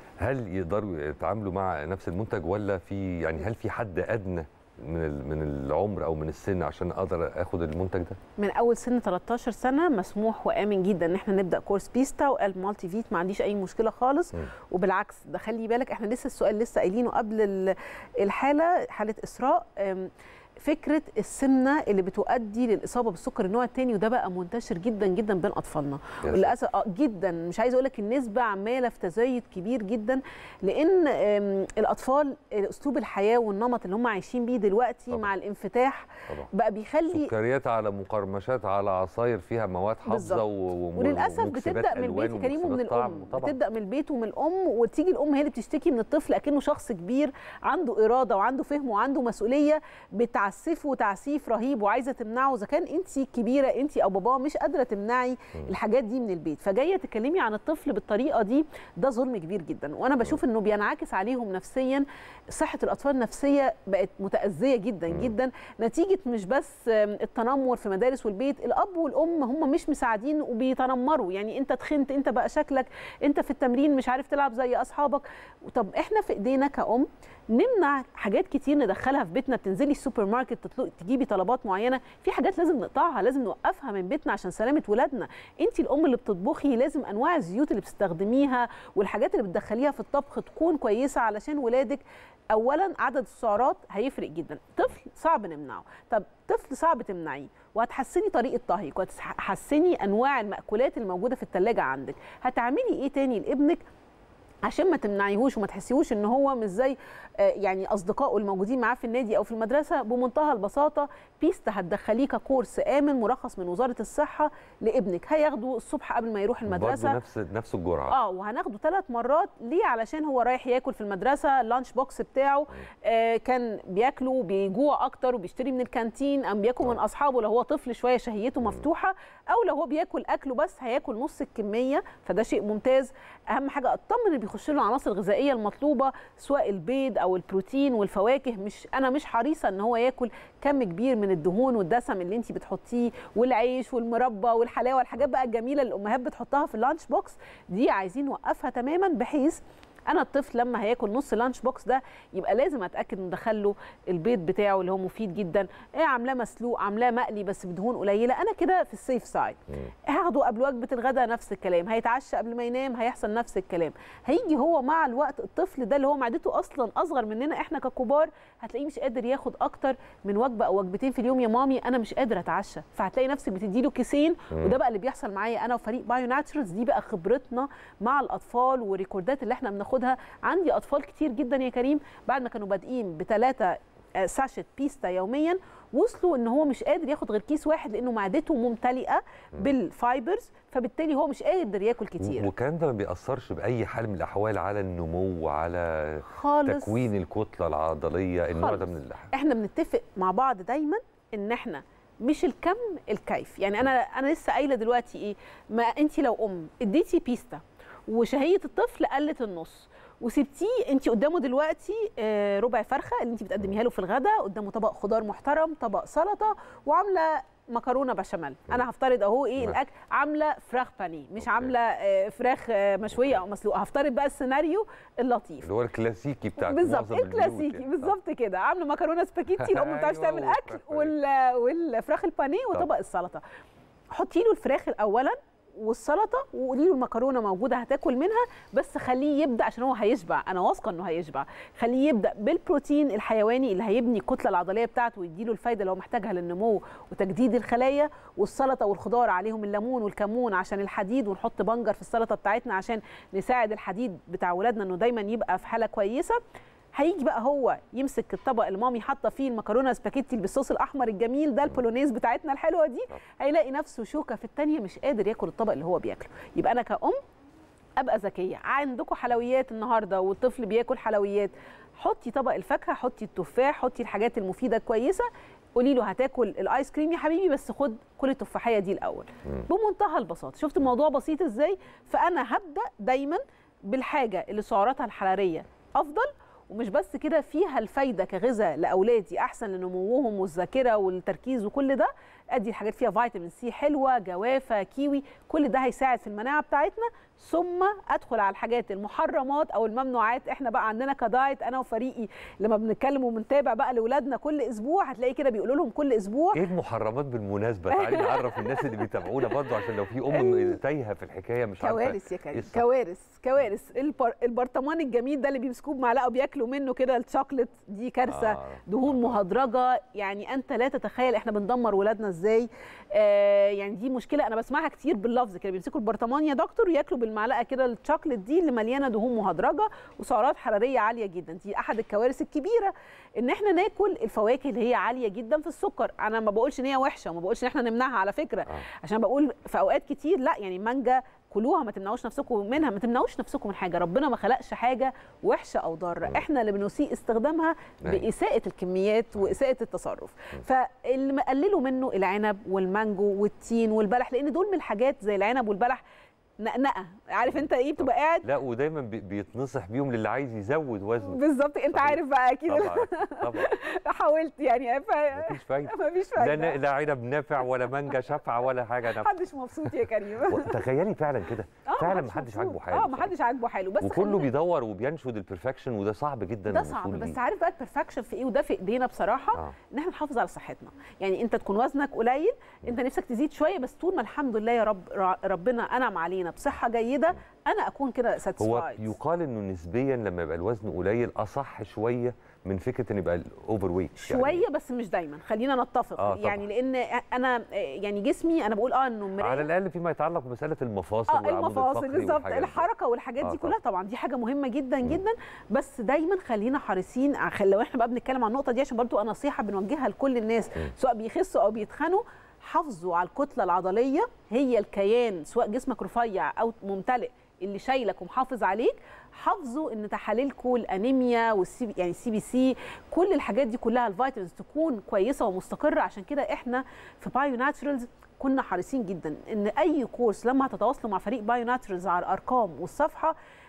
هل يقدروا يتعاملوا مع نفس المنتج ولا في يعني هل في حد ادنى من ال- من العمر او من السن عشان اقدر اخد المنتج ده من اول سن 13 سنه مسموح وامن جدا ان احنا نبدا كورس بيستا والمالتي فيت ما عنديش اي مشكله خالص وبالعكس ده خلي بالك احنا لسه السؤال لسه قايلينه قبل ال- الحاله حاله اسراء أم، فكره السمنه اللي بتؤدي للاصابه بالسكر النوع الثاني وده بقى منتشر جدا جدا بين اطفالنا يا وللاسف آه، جدا مش عايزه اقول لك النسبه عماله في تزايد كبير جدا لان أم، الاطفال اسلوب الحياه والنمط اللي هم عايشين بيه دلوقتي مع الانفتاح طبعا. بقى بيخلي سكريات على مقرمشات على عصاير فيها مواد حافظه بالظبط. و- و- وللاسف ومكسبات بتبدا من ألوان البيت يا كريم ومن ومكسبات طعم. الام طبعا بتبدا من البيت ومن الام وتيجي الام هي اللي بتشتكي من الطفل اكنه شخص كبير عنده اراده وعنده فهم وعنده مسؤوليه بتعسفه تعسيف رهيب وعايزه تمنعه اذا كان انت كبيره انت او باباه مش قادره تمنعي الحاجات دي من البيت فجايه تكلمي عن الطفل بالطريقه دي ده ظلم كبير جدا وانا بشوف انه بينعكس عليهم نفسيا صحه الاطفال النفسيه بقت متاذيه جدا جدا نتيجه مش بس آم، التنمر في مدارس والبيت الاب والام هم مش مساعدين وبيتنمروا يعني انت تخنت انت بقى شكلك انت في التمرين مش عارف تلعب زي اصحابك طب احنا في ايدينا كأم نمنع حاجات كتير ندخلها في بيتنا بتنزلي السوبر ماركت تطلق تجيبي طلبات معينه في حاجات لازم نقطعها لازم نوقفها من بيتنا عشان سلامه ولادنا انت الام اللي بتطبخي لازم انواع الزيوت اللي بتستخدميها والحاجات اللي بتدخليها في الطبخ تكون كويسه علشان ولادك اولا عدد السعرات هيفرق جدا طفل صعب نمنعه طب طفل صعب تمنعيه وهتحسني طريقه طهيك وهتحسني انواع المأكولات الموجوده في الثلاجه عندك هتعملي ايه تاني لابنك عشان ما تمنعيهوش وما تحسيهوش ان هو مش زي آه، يعني اصدقائه الموجودين معاه في النادي او في المدرسه بمنتهى البساطه بيستا هتدخليه ككورس امن مرخص من وزاره الصحه لابنك هياخده الصبح قبل ما يروح المدرسه برضه نفس نفس الجرعه اه وهناخده ثلاث مرات ليه علشان هو رايح ياكل في المدرسه اللانش بوكس بتاعه آه كان بياكله بيجوع اكتر وبيشتري من الكانتين ام بياكل من اصحابه لو هو طفل شويه شهيته مفتوحه او لو هو بياكل اكله بس هياكل نص الكميه فده شيء ممتاز اهم حاجه اطمن اللي يخش له العناصر الغذائيه المطلوبه سواء البيض او البروتين والفواكه مش انا مش حريصه ان هو ياكل كم كبير من الدهون والدسم اللي انت بتحطيه والعيش والمربى والحلاوه الحاجات بقى الجميله اللي الامهات بتحطها في اللانش بوكس دي عايزين نوقفها تماما بحيث انا الطفل لما هياكل نص لانش بوكس ده يبقى لازم اتاكد ان دخله البيض بتاعه اللي هو مفيد جدا ايه عاملاه مسلوق عاملاه مقلي بس بدهون قليله انا كده في السيف سايد هاخده قبل وجبه الغداء نفس الكلام هيتعشى قبل ما ينام هيحصل نفس الكلام هيجي هو مع الوقت الطفل ده اللي هو معدته اصلا اصغر مننا احنا ككبار هتلاقيه مش قادر ياخد اكتر من وجبه او وجبتين في اليوم يا مامي انا مش قادر اتعشى فهتلاقي نفسك بتدي له كيسين مم. وده بقى اللي بيحصل معايا انا وفريق بايو ناتشرالز دي بقى خبرتنا مع الاطفال والريكوردات اللي احنا بناخدها عندي اطفال كتير جدا يا كريم بعد ما كانوا بادئين بثلاثه ساشت بيستا يوميا وصلوا ان هو مش قادر ياخد غير كيس واحد لانه معدته ممتلئه بالفايبرز فبالتالي هو مش قادر ياكل كتير والكلام ده ما بيأثرش بأي حال من الأحوال على النمو وعلى خالص. تكوين الكتلة العضلية النوع ده خالص. من اللحم احنا بنتفق مع بعض دايما ان احنا مش الكم الكيف يعني انا انا لسه قايله دلوقتي ايه ما انت لو ام اديتي بيستا وشهيه الطفل قلت النص وسبتيه انت قدامه دلوقتي آه، ربع فرخه اللي انت بتقدميها له في الغداء قدامه طبق خضار محترم طبق سلطه وعامله مكرونه بشاميل انا هفترض اهو ايه نعم. الاكل عامله فراخ بانيه مش عامله آه، فراخ آه، مشويه او مسلوقه هفترض بقى السيناريو اللطيف اللي هو الكلاسيكي بتاع بالظبط معظم البيوت الكلاسيكي يعني. بالظبط كده عامله مكرونه سباكيتي الام ما بتعرفش أيوة، تعمل اكل والفراخ وال... والفراخ البانيه وطبق السلطه حطي له الفراخ اولا والسلطه وقولي له المكرونه موجوده هتاكل منها بس خليه يبدا عشان هو هيشبع انا واثقه انه هيشبع خليه يبدا بالبروتين الحيواني اللي هيبني الكتله العضليه بتاعته ويديله الفايده اللي هو محتاجها للنمو وتجديد الخلايا والسلطه والخضار عليهم الليمون والكمون عشان الحديد ونحط بنجر في السلطه بتاعتنا عشان نساعد الحديد بتاع ولادنا انه دايما يبقى في حاله كويسه هيجي بقى هو يمسك الطبق اللي مامي حاطه فيه المكرونه سباكيتي بالصوص الاحمر الجميل ده البولونيز بتاعتنا الحلوه دي هيلاقي نفسه شوكه في الثانيه مش قادر ياكل الطبق اللي هو بياكله يبقى انا كأم ابقى ذكيه عندكم حلويات النهارده والطفل بياكل حلويات حطي طبق الفاكهه حطي التفاح حطي الحاجات المفيده الكويسه قولي له هتاكل الايس كريم يا حبيبي بس خد كل التفاحيه دي الاول بمنتهى البساطه شفت الموضوع بسيط ازاي فانا هبدا دايما بالحاجه اللي سعراتها الحراريه افضل ومش بس كده فيها الفايده كغذاء لاولادي احسن لنموهم والذاكره والتركيز وكل ده ادي الحاجات فيها فيتامين سي حلوه جوافه كيوي كل ده هيساعد في المناعه بتاعتنا ثم ادخل على الحاجات المحرمات او الممنوعات احنا بقى عندنا كدايت انا وفريقي لما بنتكلم وبنتابع بقى لاولادنا كل اسبوع هتلاقي كده بيقولوا لهم كل اسبوع ايه المحرمات بالمناسبه تعالي نعرف الناس اللي بيتابعونا برضه عشان لو في ام تايهه في الحكايه مش عارفه كوارث يا إيه كريم الصح. كوارث كوارث البر... البرطمان الجميل ده اللي بيمسكوه بمعلقه وبياكلوا منه كده الشوكليت دي كارثه آه. آه. دهون مهدرجه يعني انت لا تتخيل احنا بندمر ولادنا ازاي آه يعني دي مشكله انا بسمعها كتير باللفظ كده بيمسكوا البرطمان يا دكتور وياكلوا بالمعلقه كده الشوكليت دي اللي مليانه دهون مهدرجه وسعرات حراريه عاليه جدا دي احد الكوارث الكبيره ان احنا ناكل الفواكه اللي هي عاليه جدا في السكر انا ما بقولش ان هي وحشه وما بقولش ان احنا نمنعها على فكره آه. عشان بقول في اوقات كتير لا يعني مانجا كلوها ما تمنعوش نفسكم منها ما تمنعوش نفسكم من حاجه ربنا ما خلقش حاجه وحشه او ضاره احنا اللي بنسيء استخدامها أيوة. باساءه الكميات واساءه التصرف فاللي مقللوا منه العنب والمانجو والتين والبلح لان دول من الحاجات زي العنب والبلح نقنقه عارف انت ايه بتبقى قاعد لا ودايما بي- بيتنصح بيهم للي عايز يزود وزنه بالظبط انت صحيح. عارف بقى اكيد طبعا طبعا حاولت يعني ف... مفيش فايده مفيش لا فايده لا عنب نافع ولا مانجا شفعه ولا حاجه نافعه محدش مبسوط يا كريم تخيلي فعلا كده آه، فعلا محدش محدش مبسوط. عاجبه حاله اه محدش عاجبه حاله بس وكله خلينا- بيدور وبينشد البرفكشن وده صعب جدا ده صعب الوصول بس ليه. عارف بقى البرفكشن في ايه وده في ايدينا بصراحه آه. ان احنا نحافظ على صحتنا يعني انت تكون وزنك قليل انت نفسك تزيد شويه بس طول ما الحمد لله يا رب ر- ربنا انعم علينا بصحه جيده انا اكون كده هو ساتسفايد يقال انه نسبيا لما يبقى الوزن قليل اصح شويه من فكره ان يبقى الاوفر ويت شويه بس مش دايما خلينا نتفق آه، يعني لان انا يعني جسمي انا بقول اه انه مرايه على الاقل فيما يتعلق بمساله المفاصل اه والعمود المفاصل الفقري بالظبط والحاجات دي. الحركه والحاجات آه، دي طبعاً. كلها طبعا دي حاجه مهمه جدا جدا بس دايما خلينا حريصين ع- خل- لو احنا بقى بنتكلم عن النقطه دي عشان برضو انا نصيحه بنوجهها لكل الناس سواء بيخسوا او بيتخنوا حافظوا على الكتله العضليه هي الكيان سواء جسمك رفيع او ممتلئ اللي شايلك ومحافظ عليك حافظوا ان تحاليلكم الانيميا والسي يعني السي بي سي كل الحاجات دي كلها الفيتامينز تكون كويسه ومستقره عشان كده احنا في بايو ناتشرالز كنا حريصين جدا ان اي كورس لما هتتواصلوا مع فريق بايو ناتشرالز على الارقام والصفحه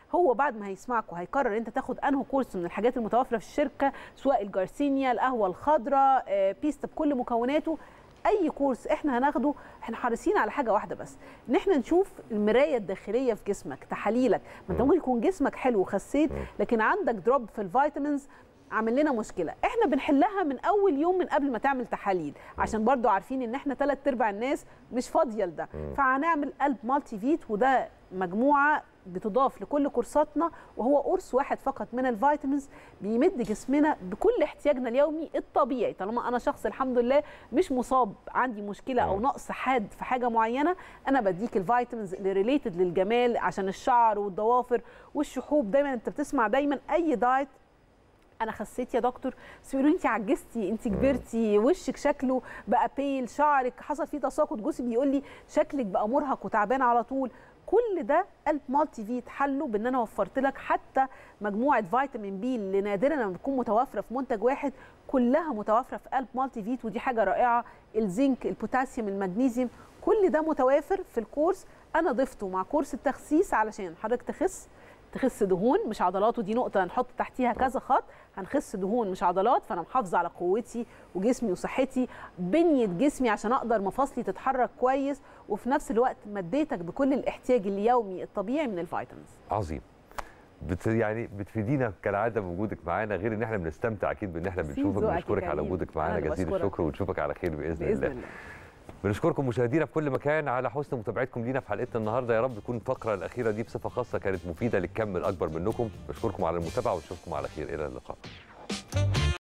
هو بعد ما هيسمعك وهيقرر انت تاخد انه كورس من الحاجات المتوفره في الشركه سواء الجارسينيا القهوه الخضراء آه، بيستا بكل مكوناته اي كورس احنا هناخده احنا حريصين على حاجه واحده بس ان احنا نشوف المرايه الداخليه في جسمك تحاليلك ما انت ممكن يكون جسمك حلو وخسيت لكن عندك دروب في الفيتامينز عامل لنا مشكله احنا بنحلها من اول يوم من قبل ما تعمل تحاليل عشان برضو عارفين ان احنا ثلاث ارباع الناس مش فاضيه لده فهنعمل قلب مالتي فيت وده مجموعه بتضاف لكل كورساتنا وهو قرص واحد فقط من الفيتامينز بيمد جسمنا بكل احتياجنا اليومي الطبيعي طالما انا شخص الحمد لله مش مصاب عندي مشكله او نقص حاد في حاجه معينه انا بديك الفيتامينز اللي ريليتد للجمال عشان الشعر والضوافر والشحوب دايما انت بتسمع دايما اي دايت انا خسيت يا دكتور بس بيقولوا انت عجزتي انت كبرتي وشك شكله بقى بيل شعرك حصل فيه تساقط جوزي بيقول لي شكلك بقى مرهق وتعبان على طول كل ده قلب مالتي فيت حله بان انا وفرت لك حتى مجموعه فيتامين بي اللي نادرا لما بتكون متوافره في منتج واحد كلها متوافره في قلب مالتي فيت ودي حاجه رائعه الزنك البوتاسيوم المغنيسيوم كل ده متوافر في الكورس انا ضفته مع كورس التخسيس علشان حضرتك تخس تخس دهون مش عضلات ودي نقطة هنحط تحتيها كذا خط هنخس دهون مش عضلات فأنا محافظة على قوتي وجسمي وصحتي بنية جسمي عشان أقدر مفاصلي تتحرك كويس وفي نفس الوقت مديتك بكل الاحتياج اليومي الطبيعي من الفيتامينز عظيم بت يعني بتفيدينا كالعاده بوجودك معانا غير ان احنا بنستمتع اكيد بان احنا بنشوفك ذوقك يا بنشكرك على كريم. وجودك معانا أنا اللي جزيل بشكرك. الشكر ونشوفك على خير باذن, بإذن الله. الله. بنشكركم مشاهدينا في كل مكان على حسن متابعتكم لينا في حلقتنا النهارده يا رب تكون الفقره الاخيره دي بصفه خاصه كانت مفيده للكم الاكبر منكم بشكركم على المتابعه ونشوفكم على خير الى اللقاء